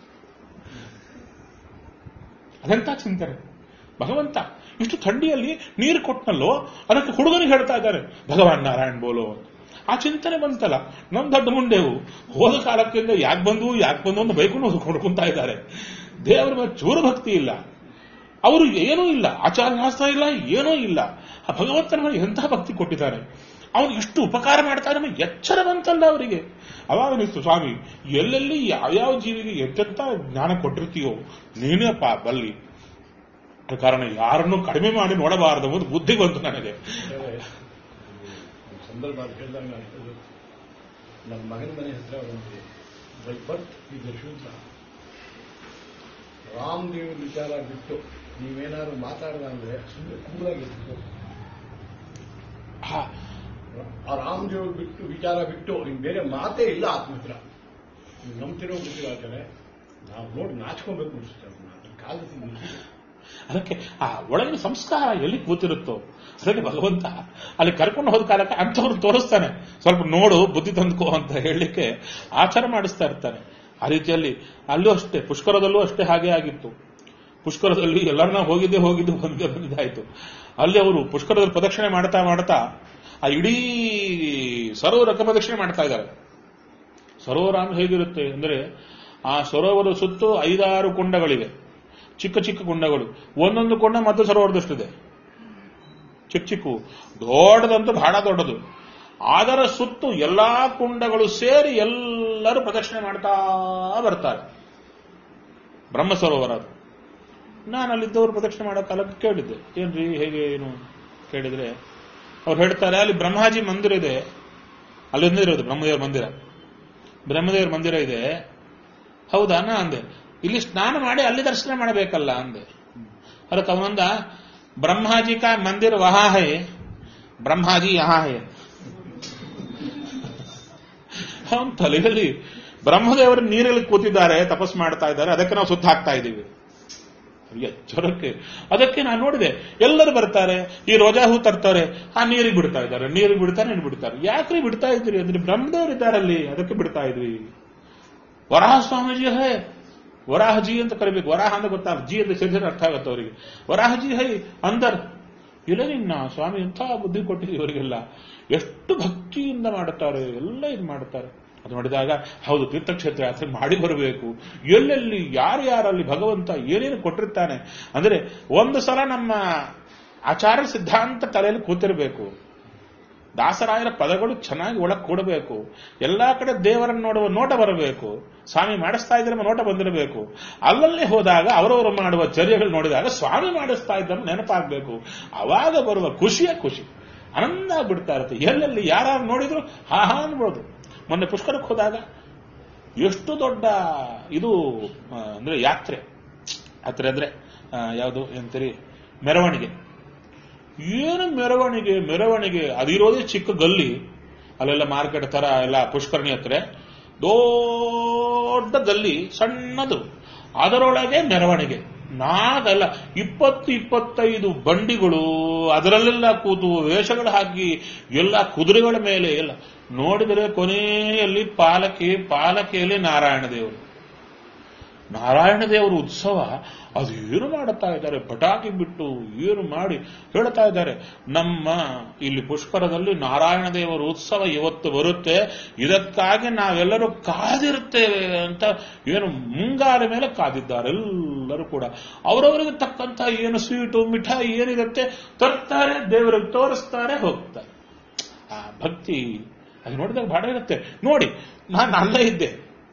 Speaker 1: ಅದೆಂತ ಚಿಂತನೆ ಭಗವಂತ ಇಷ್ಟು ಥಂಡಿಯಲ್ಲಿ ನೀರು ಕೊಟ್ಟನಲ್ಲೋ ಅದಕ್ಕೆ ಹುಡುಗನಿಗೆ ಹೇಳ್ತಾ ಇದ್ದಾರೆ ಭಗವಾನ್ ನಾರಾಯಣ್ ಬೋಲೋ ಅಂತ ಆ ಚಿಂತನೆ ಬಂತಲ್ಲ ನಮ್ ದೊಡ್ಡ ಮುಂಡೆವು ಹೋದ ಕಾಲಕ್ಕಿಂತ ಯಾಕೆ ಬಂದು ಯಾಕೆ ಬಂದು ಅಂತ ಬೈಕೊಂಡು ಹೊಡ್ಕೊಂತಾ ಇದ್ದಾರೆ ದೇವರ ಮೇಲೆ ಚೂರು ಭಕ್ತಿ ಇಲ್ಲ ಅವರು ಏನೂ ಇಲ್ಲ ಆಚಾರ ಶಾಸ್ತ್ರ ಇಲ್ಲ ಏನೂ ಇಲ್ಲ ಆ ಭಗವಂತನ ಮೇಲೆ ಎಂತಹ ಭಕ್ತಿ ಕೊಟ್ಟಿದ್ದಾರೆ ಅವನು ಎಷ್ಟು ಉಪಕಾರ ಮಾಡ್ತಾರೆ ಅನ್ನೋ ಎಚ್ಚರ ಬಂತಲ್ಲ ಅವರಿಗೆ ಅವಾಗ ಅನಿಸ್ತು ಸ್ವಾಮಿ ಎಲ್ಲೆಲ್ಲಿ ಯಾವ್ಯಾವ ಜೀವಿಗೆ ಎಷ್ಟೆಂತ ಜ್ಞಾನ ಕೊಟ್ಟಿರ್ತೀಯೋ ನೀನೇಪ್ಪ ಬಲ್ಲಿ ಅದ ಕಾರಣ ಯಾರನ್ನು ಕಡಿಮೆ ಮಾಡಿ ನೋಡಬಾರದು ಎಂಬುದು ಬುದ್ಧಿ ಬಂತು ನನಗೆ
Speaker 2: ಸಂದರ್ಭ ಅಂತ ಕೇಳಿದಾಗ ನಾನು ಹೇಳಿದ್ದು, ನನ್ನ ಮಗನ ಮನೆ ಹತ್ರ ಒಂದು ಬೈ ಬರ್ತ್ ಈ ಯಶವಂತ ರಾಮದೇವ್ ವಿಚಾರ ಬಿಟ್ಟು ನೀವೇನಾದ್ರು ಮಾತಾಡದ ಅಂದ್ರೆ ಸುಮ್ಮನೆ ಕೂಲಾಗಿರ್ಬೇಕು
Speaker 1: ಆ,
Speaker 2: ಆ ರಾಮದೇವ್ ಬಿಟ್ಟು ವಿಚಾರ ಬಿಟ್ಟು ಇನ್ ಬೇರೆ ಮಾತೇ ಇಲ್ಲ ಆತ್ಮ ಹತ್ರ ನೀವು ನಂಬ್ತಿರೋ ಗೊತ್ತಿರೋ ಆಚರಣೆ ನಾವು ನೋಡಿ ನಾಚ್ಕೊಬೇಕು ಅನ್ಸುತ್ತೆ ಅದನ್ನ ಕಾಲದಲ್ಲಿ ನಿಲ್ಸಿಲ್ಲ.
Speaker 1: ಅದಕ್ಕೆ ಆ ಒಳಗಿನ ಸಂಸ್ಕಾರ ಎಲ್ಲಿ ಕೂತಿರುತ್ತೋ ಅದಕ್ಕೆ ಭಗವಂತ ಅಲ್ಲಿ ಕರ್ಕೊಂಡು ಹೋದ ಕಾಲಕ್ಕೆ ಅಂಥವ್ರು ತೋರಿಸ್ತಾನೆ ಸ್ವಲ್ಪ ನೋಡು ಬುದ್ಧಿ ತಂದ್ಕೋ ಅಂತ ಹೇಳಲಿಕ್ಕೆ ಆಚಾರ ಮಾಡಿಸ್ತಾ ಇರ್ತಾನೆ ಆ ರೀತಿಯಲ್ಲಿ ಅಲ್ಲೂ ಅಷ್ಟೇ ಪುಷ್ಕರದಲ್ಲೂ ಅಷ್ಟೇ ಹಾಗೆ ಆಗಿತ್ತು ಪುಷ್ಕರದಲ್ಲಿ ಎಲ್ಲರನ್ನ ಹೋಗಿದ್ದೆ ಹೋಗಿದ್ದು ಬಂದಿದ್ದೆ ಬಂದಿದ್ದಾಯ್ತು ಅಲ್ಲಿ ಅವರು ಪುಷ್ಕರದಲ್ಲಿ ಪ್ರದಕ್ಷಿಣೆ ಮಾಡ್ತಾ ಮಾಡ್ತಾ ಆ ಇಡೀ ಸರೋವರ ಪ್ರದಕ್ಷಿಣೆ ಮಾಡ್ತಾ ಇದ್ದಾರೆ ಸರೋವರ ಅಂದ್ರೆ ಹೇಗಿರುತ್ತೆ ಅಂದ್ರೆ ಆ ಸರೋವರ ಸುತ್ತು ಐದಾರು ಕುಂಡಗಳಿವೆ ಚಿಕ್ಕ ಚಿಕ್ಕ ಕುಂಡಗಳು ಒಂದೊಂದು ಕುಂಡ ಮತ್ತು ಸರೋವರದಷ್ಟಿದೆ ಚಿಕ್ಕ ಚಿಕ್ಕ ದೊಡ್ಡದಂತೂ ಬಹಳ ದೊಡ್ಡದು ಅದರ ಸುತ್ತು ಎಲ್ಲಾ ಕುಂಡಗಳು ಸೇರಿ ಎಲ್ಲರೂ ಪ್ರದಕ್ಷಿಣೆ ಮಾಡ್ತಾ ಬರ್ತಾರೆ ಬ್ರಹ್ಮ ಸರೋವರ ಅದು ನಾನು ಅಲ್ಲಿದ್ದವ್ರು ಪ್ರದಕ್ಷಿಣೆ ಮಾಡೋ ಕಾಲಕ್ಕೆ ಕೇಳಿದ್ದೆ ಏನ್ರಿ ಹೇಗೆ ಏನು ಕೇಳಿದ್ರೆ ಅವ್ರು ಹೇಳ್ತಾರೆ ಅಲ್ಲಿ ಬ್ರಹ್ಮಾಜಿ ಮಂದಿರ ಇದೆ ಅಲ್ಲಿಂದ ಇರೋದು ಬ್ರಹ್ಮದೇವರ ಮಂದಿರ ಬ್ರಹ್ಮದೇವರ ಮಂದಿರ ಇದೆ ಹೌದಾ ನಾ ಅಂದೆ ಇಲ್ಲಿ ಸ್ನಾನ ಮಾಡಿ ಅಲ್ಲಿ ದರ್ಶನ ಮಾಡಬೇಕಲ್ಲ ಅಂದೆ ಅದಕ್ಕೆ ಅವನಂದ ಬ್ರಹ್ಮಾಜಿ ಕಾ ಮಂದಿರ ವಹಾ ಹೈ ಬ್ರಹ್ಮಾಜಿ ಯಹಾ ಹೈ ಅವನ ತಲೆಯಲ್ಲಿ ಬ್ರಹ್ಮದೇವರು ನೀರಲ್ಲಿ ಕೂತಿದ್ದಾರೆ ತಪಸ್ ಮಾಡ್ತಾ ಇದ್ದಾರೆ ಅದಕ್ಕೆ ನಾವು ಸುತ್ತ ಹಾಕ್ತಾ ಇದ್ದೀವಿ ಎಚ್ಚರಕ್ಕೆ ಅದಕ್ಕೆ ನಾನು ನೋಡಿದೆ ಎಲ್ಲರೂ ಬರ್ತಾರೆ ಈ ರೋಜಾ ಹೂ ತರ್ತಾರೆ ಆ ನೀರಿಗೆ ಬಿಡ್ತಾ ಇದ್ದಾರೆ ನೀರಿಗೆ ಬಿಡ್ತಾರೆ ನೀರು ಬಿಡ್ತಾರೆ ಯಾಕ್ರಿ ಬಿಡ್ತಾ ಇದ್ದೀರಿ ಅಂದ್ರೆ ಬ್ರಹ್ಮದೇವರು ಇದ್ದಾರಲ್ಲಿ ಅದಕ್ಕೆ ಬಿಡ್ತಾ ಇದ್ವಿ ವರಾಹ ಸ್ವಾಮೀಜಿ ಹೇ ವರಾಹಜಿ ಅಂತ ಕರಿಬೇಕು ವರಾಹ ಅಂತ ಗೊತ್ತಾಗ ಜಿ ಅಂತ ಸೇರಿದ್ರೆ ಅರ್ಥ ಆಗುತ್ತೆ ಅವರಿಗೆ ವರಾಹಜಿ ಹೈ ಅಂದರ್ ಇಲ್ಲ ನಿನ್ನ ಸ್ವಾಮಿ ಎಂಥ ಬುದ್ಧಿ ಕೊಟ್ಟಿದ್ದೀವಿ ಇವರಿಗೆಲ್ಲ ಎಷ್ಟು ಭಕ್ತಿಯಿಂದ ಮಾಡುತ್ತಾರೆ ಎಲ್ಲ ಇದು ಮಾಡುತ್ತಾರೆ ಅದು ನೋಡಿದಾಗ ಹೌದು ತೀರ್ಥಕ್ಷೇತ್ರ ಯಾತ್ರೆ ಮಾಡಿ ಬರಬೇಕು ಎಲ್ಲೆಲ್ಲಿ ಯಾರು ಯಾರಲ್ಲಿ ಭಗವಂತ ಏನೇನು ಕೊಟ್ಟಿರ್ತಾನೆ ಅಂದ್ರೆ ಒಂದು ಸಲ ನಮ್ಮ ಆಚಾರ ಸಿದ್ಧಾಂತ ತಲೆಯಲ್ಲಿ ಕೂತಿರಬೇಕು ದಾಸರಾಯರ ಪದಗಳು ಚೆನ್ನಾಗಿ ಒಳಗೆ ಕೂಡಬೇಕು ಎಲ್ಲಾ ಕಡೆ ದೇವರನ್ನು ನೋಡುವ ನೋಟ ಬರಬೇಕು ಸ್ವಾಮಿ ಮಾಡಿಸ್ತಾ ಇದ್ರೆ ನೋಟ ಬಂದಿರಬೇಕು ಅಲ್ಲಲ್ಲಿ ಹೋದಾಗ ಅವರವರು ಮಾಡುವ ಚರ್ಯಗಳು ನೋಡಿದಾಗ ಸ್ವಾಮಿ ಮಾಡಿಸ್ತಾ ಇದ್ದನ್ನು ನೆನಪಾಗಬೇಕು ಅವಾಗ ಬರುವ ಖುಷಿಯ ಖುಷಿ ಆನಂದ ಆಗ್ಬಿಡ್ತಾ ಇರುತ್ತೆ ಎಲ್ಲೆಲ್ಲಿ ಯಾರು ನೋಡಿದ್ರು ಹಾ ಹಾ ಅನ್ಬೋದು ಮೊನ್ನೆ ಪುಷ್ಕರಕ್ಕೆ ಹೋದಾಗ ಎಷ್ಟು ದೊಡ್ಡ ಇದು ಆ, ಅಂದ್ರೆ ಯಾತ್ರೆ ಯಾತ್ರೆ ಅಂದ್ರೆ ಆ, ಯಾವುದು ಎಂತೀರಿ ಮೆರವಣಿಗೆ ಏನು ಮೆರವಣಿಗೆ ಮೆರವಣಿಗೆ ಅದಿರೋದೇ ಚಿಕ್ಕ ಗಲ್ಲಿ ಅಲ್ಲೆಲ್ಲ ಮಾರ್ಕೆಟ್ ತರ ಎಲ್ಲ ಪುಷ್ಕರಣಿ ಹತ್ರ ದೊಡ್ಡ ಗಲ್ಲಿ ಸಣ್ಣದು ಅದರೊಳಗೆ ಮೆರವಣಿಗೆ ನಾಗಲ್ಲ ಇಪ್ಪತ್ತು ಇಪ್ಪತ್ತೈದು ಬಂಡಿಗಳು ಅದರಲ್ಲೆಲ್ಲ ಕೂತು ವೇಷಗಳು ಹಾಕಿ ಎಲ್ಲ ಕುದುರೆಗಳ ಮೇಲೆ ಎಲ್ಲ ನೋಡಿದರೆ ಕೊನೆಯಲ್ಲಿ ಪಾಲಕಿ ಪಾಲಕಿಯಲ್ಲಿ ನಾರಾಯಣ ದೇವರು ನಾರಾಯಣ ದೇವರ ಉತ್ಸವ ಅದೇನು ಮಾಡುತ್ತಾ ಇದ್ದಾರೆ ಪಟಾಕಿ ಬಿಟ್ಟು ಏನು ಮಾಡಿ ಹೇಳ್ತಾ ಇದ್ದಾರೆ ನಮ್ಮ ಇಲ್ಲಿ ಪುಷ್ಕರದಲ್ಲಿ ನಾರಾಯಣ ದೇವರ ಉತ್ಸವ ಇವತ್ತು ಬರುತ್ತೆ ಇದಕ್ಕಾಗಿ ನಾವೆಲ್ಲರೂ ಕಾದಿರುತ್ತೇವೆ ಅಂತ ಏನು ಮುಂಗಾರ ಮೇಲೆ ಕಾದಿದ್ದಾರೆ ಎಲ್ಲರೂ ಕೂಡ ಅವರವರಿಗೆ ತಕ್ಕಂತ ಏನು ಸ್ವೀಟು ಮಿಠಾಯಿ ಏನಿರುತ್ತೆ ತರ್ತಾರೆ ದೇವರಿಗೆ ತೋರಿಸ್ತಾರೆ ಹೋಗ್ತಾರೆ ಆ ಭಕ್ತಿ ಅದು ನೋಡಿದಾಗ ಬಹಳ ಇರುತ್ತೆ ನೋಡಿ ನಾನು ಅಲ್ಲೇ ಇದ್ದೆ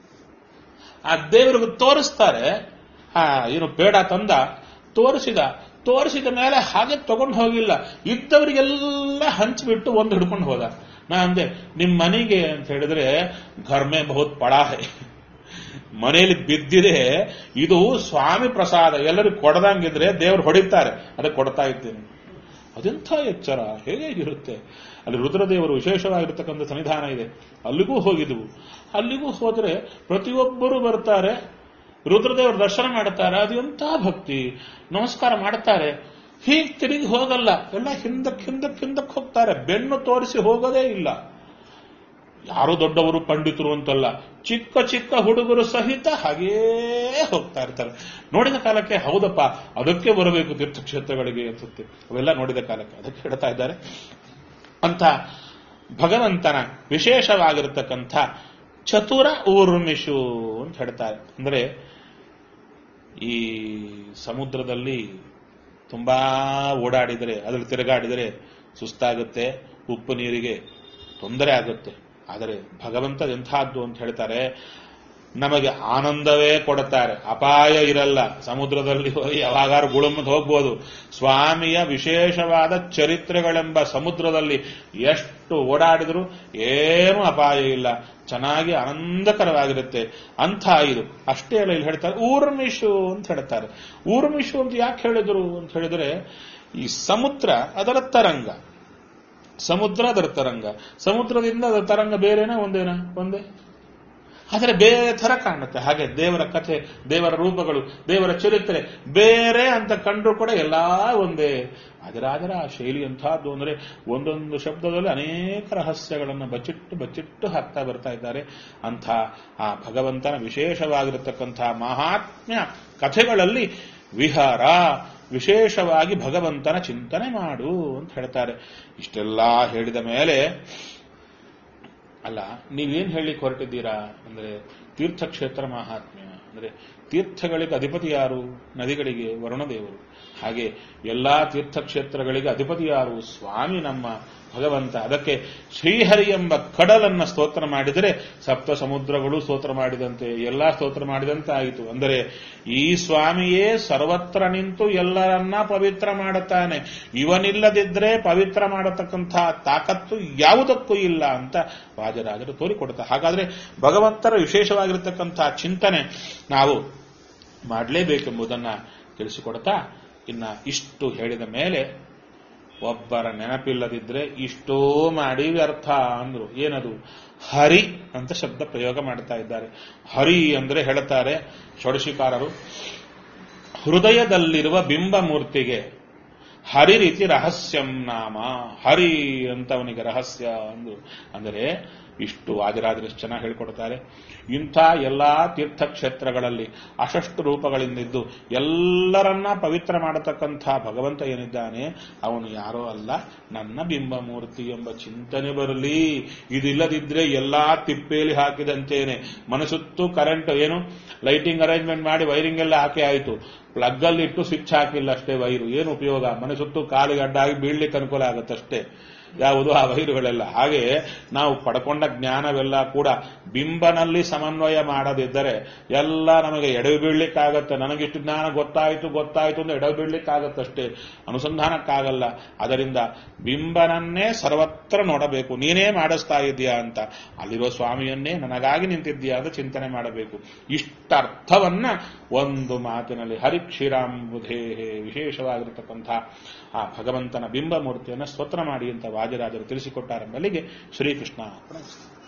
Speaker 1: ಆ ದೇವರಿಗೆ ತೋರಿಸ್ತಾರೆ ಆ ಏನು ಪೇಡ ತಂದ ತೋರಿಸಿದ ತೋರಿಸಿದ ಮೇಲೆ ಹಾಗೆ ತಗೊಂಡು ಹೋಗಿಲ್ಲ ಇದ್ದವರಿಗೆಲ್ಲ ಹಂಚಿಬಿಟ್ಟು ಒಂದು ಹಿಡ್ಕೊಂಡು ಹೋದ ನಾ ಅಂದೆ ನಿಮ್ ಮನೆಗೆ ಅಂತ ಹೇಳಿದ್ರೆ ಘರ್ಮೆ ಬಹುತ್ ಪಡಾ ಹೈ ಮನೆಯಲ್ಲಿ ಬಿದ್ದಿದೆ ಇದು ಸ್ವಾಮಿ ಪ್ರಸಾದ ಎಲ್ಲರಿಗೂ ಕೊಡದಂಗಿದ್ರೆ ದೇವರು ಹೊಡಿತಾರೆ ಅದಕ್ಕೆ ಕೊಡ್ತಾ ಇದ್ದೇನೆ ಅದೆಂಥ ಎಚ್ಚರ ಹೇಗೆ ಇರುತ್ತೆ ಅಲ್ಲಿ ರುದ್ರದೇವರು ವಿಶೇಷವಾಗಿರ್ತಕ್ಕಂಥ ಸನ್ನಿಧಾನ ಇದೆ ಅಲ್ಲಿಗೂ ಹೋಗಿದ್ವು ಅಲ್ಲಿಗೂ ಹೋದರೆ ಪ್ರತಿಯೊಬ್ಬರು ಬರ್ತಾರೆ ರುದ್ರದೇವರು ದರ್ಶನ ಮಾಡುತ್ತಾರೆ ಅದು ಎಂಥ ಭಕ್ತಿ ನಮಸ್ಕಾರ ಮಾಡುತ್ತಾರೆ ಹೀಗೆ ತಿರುಗಿ ಹೋಗಲ್ಲ ಎಲ್ಲ ಹಿಂದಕ್ಕೆ ಹಿಂದಕ್ಕೆ ಹಿಂದಕ್ಕೆ ಹೋಗ್ತಾರೆ ಬೆನ್ನು ತೋರಿಸಿ ಹೋಗೋದೇ ಇಲ್ಲ ಯಾರು ದೊಡ್ಡವರು ಪಂಡಿತರು ಅಂತಲ್ಲ ಚಿಕ್ಕ ಚಿಕ್ಕ ಹುಡುಗರು ಸಹಿತ ಹಾಗೇ ಹೋಗ್ತಾ ಇರ್ತಾರೆ ನೋಡಿದ ಕಾಲಕ್ಕೆ ಹೌದಪ್ಪ ಅದಕ್ಕೆ ಬರಬೇಕು ತೀರ್ಥಕ್ಷೇತ್ರಗಳಿಗೆ ಅನ್ಸುತ್ತೆ ಅವೆಲ್ಲ ನೋಡಿದ ಕಾಲಕ್ಕೆ ಅದಕ್ಕೆ ಹೇಳ್ತಾ ಇದ್ದಾರೆ ಅಂತ ಭಗವಂತನ ವಿಶೇಷವಾಗಿರತಕ್ಕಂಥ ಚತುರ ಊರ್ಮಿಷು ಅಂತ ಹೇಳ್ತಾರೆ ಅಂದ್ರೆ ಈ ಸಮುದ್ರದಲ್ಲಿ ತುಂಬಾ ಓಡಾಡಿದರೆ ಅದ್ರಲ್ಲಿ ತಿರುಗಾಡಿದರೆ ಸುಸ್ತಾಗುತ್ತೆ ಉಪ್ಪು ನೀರಿಗೆ ತೊಂದರೆ ಆಗುತ್ತೆ ಆದರೆ ಭಗವಂತ ಎಂಥದ್ದು ಅಂತ ಹೇಳ್ತಾರೆ ನಮಗೆ ಆನಂದವೇ ಕೊಡುತ್ತಾರೆ ಅಪಾಯ ಇರಲ್ಲ ಸಮುದ್ರದಲ್ಲಿ ಹೋಗಿ ಯಾವಾಗಾರು ಗುಳುಮದ್ ಹೋಗ್ಬೋದು ಸ್ವಾಮಿಯ ವಿಶೇಷವಾದ ಚರಿತ್ರೆಗಳೆಂಬ ಸಮುದ್ರದಲ್ಲಿ ಎಷ್ಟು ಓಡಾಡಿದ್ರು ಏನೂ ಅಪಾಯ ಇಲ್ಲ ಚೆನ್ನಾಗಿ ಆನಂದಕರವಾಗಿರುತ್ತೆ ಅಂಥ ಇದು ಅಷ್ಟೇ ಅಲ್ಲ ಇಲ್ಲಿ ಹೇಳ್ತಾರೆ ಊರ್ಮಿಷು ಅಂತ ಹೇಳ್ತಾರೆ ಊರ್ಮಿಷು ಅಂತ ಯಾಕೆ ಹೇಳಿದ್ರು ಅಂತ ಹೇಳಿದ್ರೆ ಈ ಸಮುದ್ರ ಅದರ ತರಂಗ ಸಮುದ್ರ ಅದರ ತರಂಗ ಸಮುದ್ರದಿಂದ ಅದರ ತರಂಗ ಬೇರೆನಾ ಒಂದೇನಾ ಒಂದೇ ಆದರೆ ಬೇರೆ ತರ ಕಾಣುತ್ತೆ ಹಾಗೆ ದೇವರ ಕಥೆ ದೇವರ ರೂಪಗಳು ದೇವರ ಚರಿತ್ರೆ ಬೇರೆ ಅಂತ ಕಂಡ್ರು ಕೂಡ ಎಲ್ಲಾ ಒಂದೇ ಅದರಾದರ ಆ ಶೈಲಿ ಎಂಥದ್ದು ಅಂದ್ರೆ ಒಂದೊಂದು ಶಬ್ದದಲ್ಲಿ ಅನೇಕ ರಹಸ್ಯಗಳನ್ನು ಬಚ್ಚಿಟ್ಟು ಬಚ್ಚಿಟ್ಟು ಹಾಕ್ತಾ ಬರ್ತಾ ಇದ್ದಾರೆ ಅಂಥ ಆ ಭಗವಂತನ ವಿಶೇಷವಾಗಿರತಕ್ಕಂಥ ಮಹಾತ್ಮ್ಯ ಕಥೆಗಳಲ್ಲಿ ವಿಹಾರ ವಿಶೇಷವಾಗಿ ಭಗವಂತನ ಚಿಂತನೆ ಮಾಡು ಅಂತ ಹೇಳ್ತಾರೆ ಇಷ್ಟೆಲ್ಲ ಹೇಳಿದ ಮೇಲೆ ಅಲ್ಲ ನೀವೇನ್ ಹೇಳಿ ಹೊರಟಿದ್ದೀರಾ ಅಂದ್ರೆ ತೀರ್ಥಕ್ಷೇತ್ರ ಮಹಾತ್ಮ್ಯ ಅಂದ್ರೆ ತೀರ್ಥಗಳಿಗೆ ಅಧಿಪತಿ ಯಾರು ನದಿಗಳಿಗೆ ವರುಣದೇವರು ಹಾಗೆ ಎಲ್ಲಾ ತೀರ್ಥಕ್ಷೇತ್ರಗಳಿಗೆ ಅಧಿಪತಿ ಯಾರು ಸ್ವಾಮಿ ನಮ್ಮ ಭಗವಂತ ಅದಕ್ಕೆ ಶ್ರೀಹರಿ ಎಂಬ ಕಡಲನ್ನ ಸ್ತೋತ್ರ ಮಾಡಿದರೆ ಸಪ್ತ ಸಮುದ್ರಗಳು ಸ್ತೋತ್ರ ಮಾಡಿದಂತೆ ಎಲ್ಲಾ ಸ್ತೋತ್ರ ಮಾಡಿದಂತೆ ಆಯಿತು ಅಂದರೆ ಈ ಸ್ವಾಮಿಯೇ ಸರ್ವತ್ರ ನಿಂತು ಎಲ್ಲರನ್ನ ಪವಿತ್ರ ಮಾಡುತ್ತಾನೆ ಇವನಿಲ್ಲದಿದ್ರೆ ಪವಿತ್ರ ಮಾಡತಕ್ಕಂಥ ತಾಕತ್ತು ಯಾವುದಕ್ಕೂ ಇಲ್ಲ ಅಂತ ವಾಜರಾಜರು ತೋರಿಕೊಡ್ತಾರೆ ಹಾಗಾದ್ರೆ ಭಗವಂತರ ವಿಶೇಷವಾಗಿರತಕ್ಕಂಥ ಚಿಂತನೆ ನಾವು ಮಾಡಲೇಬೇಕೆಂಬುದನ್ನ ತಿಳಿಸಿಕೊಡ್ತಾ ಇನ್ನ ಇಷ್ಟು ಹೇಳಿದ ಮೇಲೆ ಒಬ್ಬರ ನೆನಪಿಲ್ಲದಿದ್ರೆ ಇಷ್ಟೋ ಮಾಡಿ ವ್ಯರ್ಥ ಅಂದ್ರು ಏನದು ಹರಿ ಅಂತ ಶಬ್ದ ಪ್ರಯೋಗ ಮಾಡ್ತಾ ಇದ್ದಾರೆ ಹರಿ ಅಂದ್ರೆ ಹೇಳ್ತಾರೆ ಷೋಡಶಿಕಾರರು ಹೃದಯದಲ್ಲಿರುವ ಬಿಂಬ ಮೂರ್ತಿಗೆ ಹರಿ ರೀತಿ ರಹಸ್ಯಂ ನಾಮ ಹರಿ ಅಂತ ಅವನಿಗೆ ರಹಸ್ಯ ಅಂದ್ರು ಅಂದರೆ ಇಷ್ಟು ವಾಜರಾಜರು ಚೆನ್ನಾಗಿ ಹೇಳ್ಕೊಡ್ತಾರೆ ಇಂಥ ಎಲ್ಲಾ ತೀರ್ಥಕ್ಷೇತ್ರಗಳಲ್ಲಿ ಅಷಷ್ಟು ರೂಪಗಳಿಂದಿದ್ದು ಎಲ್ಲರನ್ನ ಪವಿತ್ರ ಮಾಡತಕ್ಕಂಥ ಭಗವಂತ ಏನಿದ್ದಾನೆ ಅವನು ಯಾರೋ ಅಲ್ಲ ನನ್ನ ಬಿಂಬ ಮೂರ್ತಿ ಎಂಬ ಚಿಂತನೆ ಬರಲಿ ಇದಿಲ್ಲದಿದ್ರೆ ಎಲ್ಲಾ ತಿಪ್ಪೇಲಿ ಹಾಕಿದಂತೇನೆ ಮನಸುತ್ತು ಕರೆಂಟ್ ಏನು ಲೈಟಿಂಗ್ ಅರೇಂಜ್ಮೆಂಟ್ ಮಾಡಿ ವೈರಿಂಗ್ ಎಲ್ಲ ಹಾಕಿ ಆಯಿತು ಪ್ಲಗ್ ಅಲ್ಲಿ ಇಟ್ಟು ಸ್ವಿಚ್ ಹಾಕಿಲ್ಲ ಅಷ್ಟೇ ವೈರು ಏನು ಉಪಯೋಗ ಮನಸುತ್ತು ಕಾಲಿಗೆ ಅಡ್ಡಾಗಿ ಬೀಳ್ಲಿಕ್ಕೆ ಅನುಕೂಲ ಆಗುತ್ತಷ್ಟೇ ಯಾವುದು ಆ ವೈರುಗಳೆಲ್ಲ ಹಾಗೆ ನಾವು ಪಡ್ಕೊಂಡ ಜ್ಞಾನವೆಲ್ಲ ಕೂಡ ಬಿಂಬನಲ್ಲಿ ಸಮನ್ವಯ ಮಾಡದಿದ್ದರೆ ಎಲ್ಲ ನಮಗೆ ಎಡವಿ ಬೀಳ್ಲಿಕ್ಕಾಗತ್ತೆ ನನಗಿಷ್ಟು ಜ್ಞಾನ ಗೊತ್ತಾಯಿತು ಗೊತ್ತಾಯಿತು ಅಂದ್ರೆ ಎಡವಿ ಬೀಳ್ಲಿಕ್ಕಾಗತ್ತಷ್ಟೇ ಅನುಸಂಧಾನಕ್ಕಾಗಲ್ಲ ಅದರಿಂದ ಬಿಂಬನನ್ನೇ ಸರ್ವತ್ರ ನೋಡಬೇಕು ನೀನೇ ಮಾಡಿಸ್ತಾ ಇದೀಯಾ ಅಂತ ಅಲ್ಲಿರೋ ಸ್ವಾಮಿಯನ್ನೇ ನನಗಾಗಿ ನಿಂತಿದ್ದೀಯಾ ಅಂತ ಚಿಂತನೆ ಮಾಡಬೇಕು ಇಷ್ಟರ್ಥವನ್ನ ಒಂದು ಮಾತಿನಲ್ಲಿ ಹರಿಕ್ಷೀರಾಂಬುಧೇ ವಿಶೇಷವಾಗಿರತಕ್ಕಂಥ ಆ ಭಗವಂತನ ಬಿಂಬ ಮೂರ್ತಿಯನ್ನು ಸ್ತೋತ್ರ ಮಾಡಿ ಅಂತ ವಾಜರಾಜರು ತಿಳಿಸಿಕೊಟ್ಟಾರೆಂಬಲ್ಲಿಗೆ ಶ್ರೀಕೃಷ್ಣ ಅರ್ಪಣೆ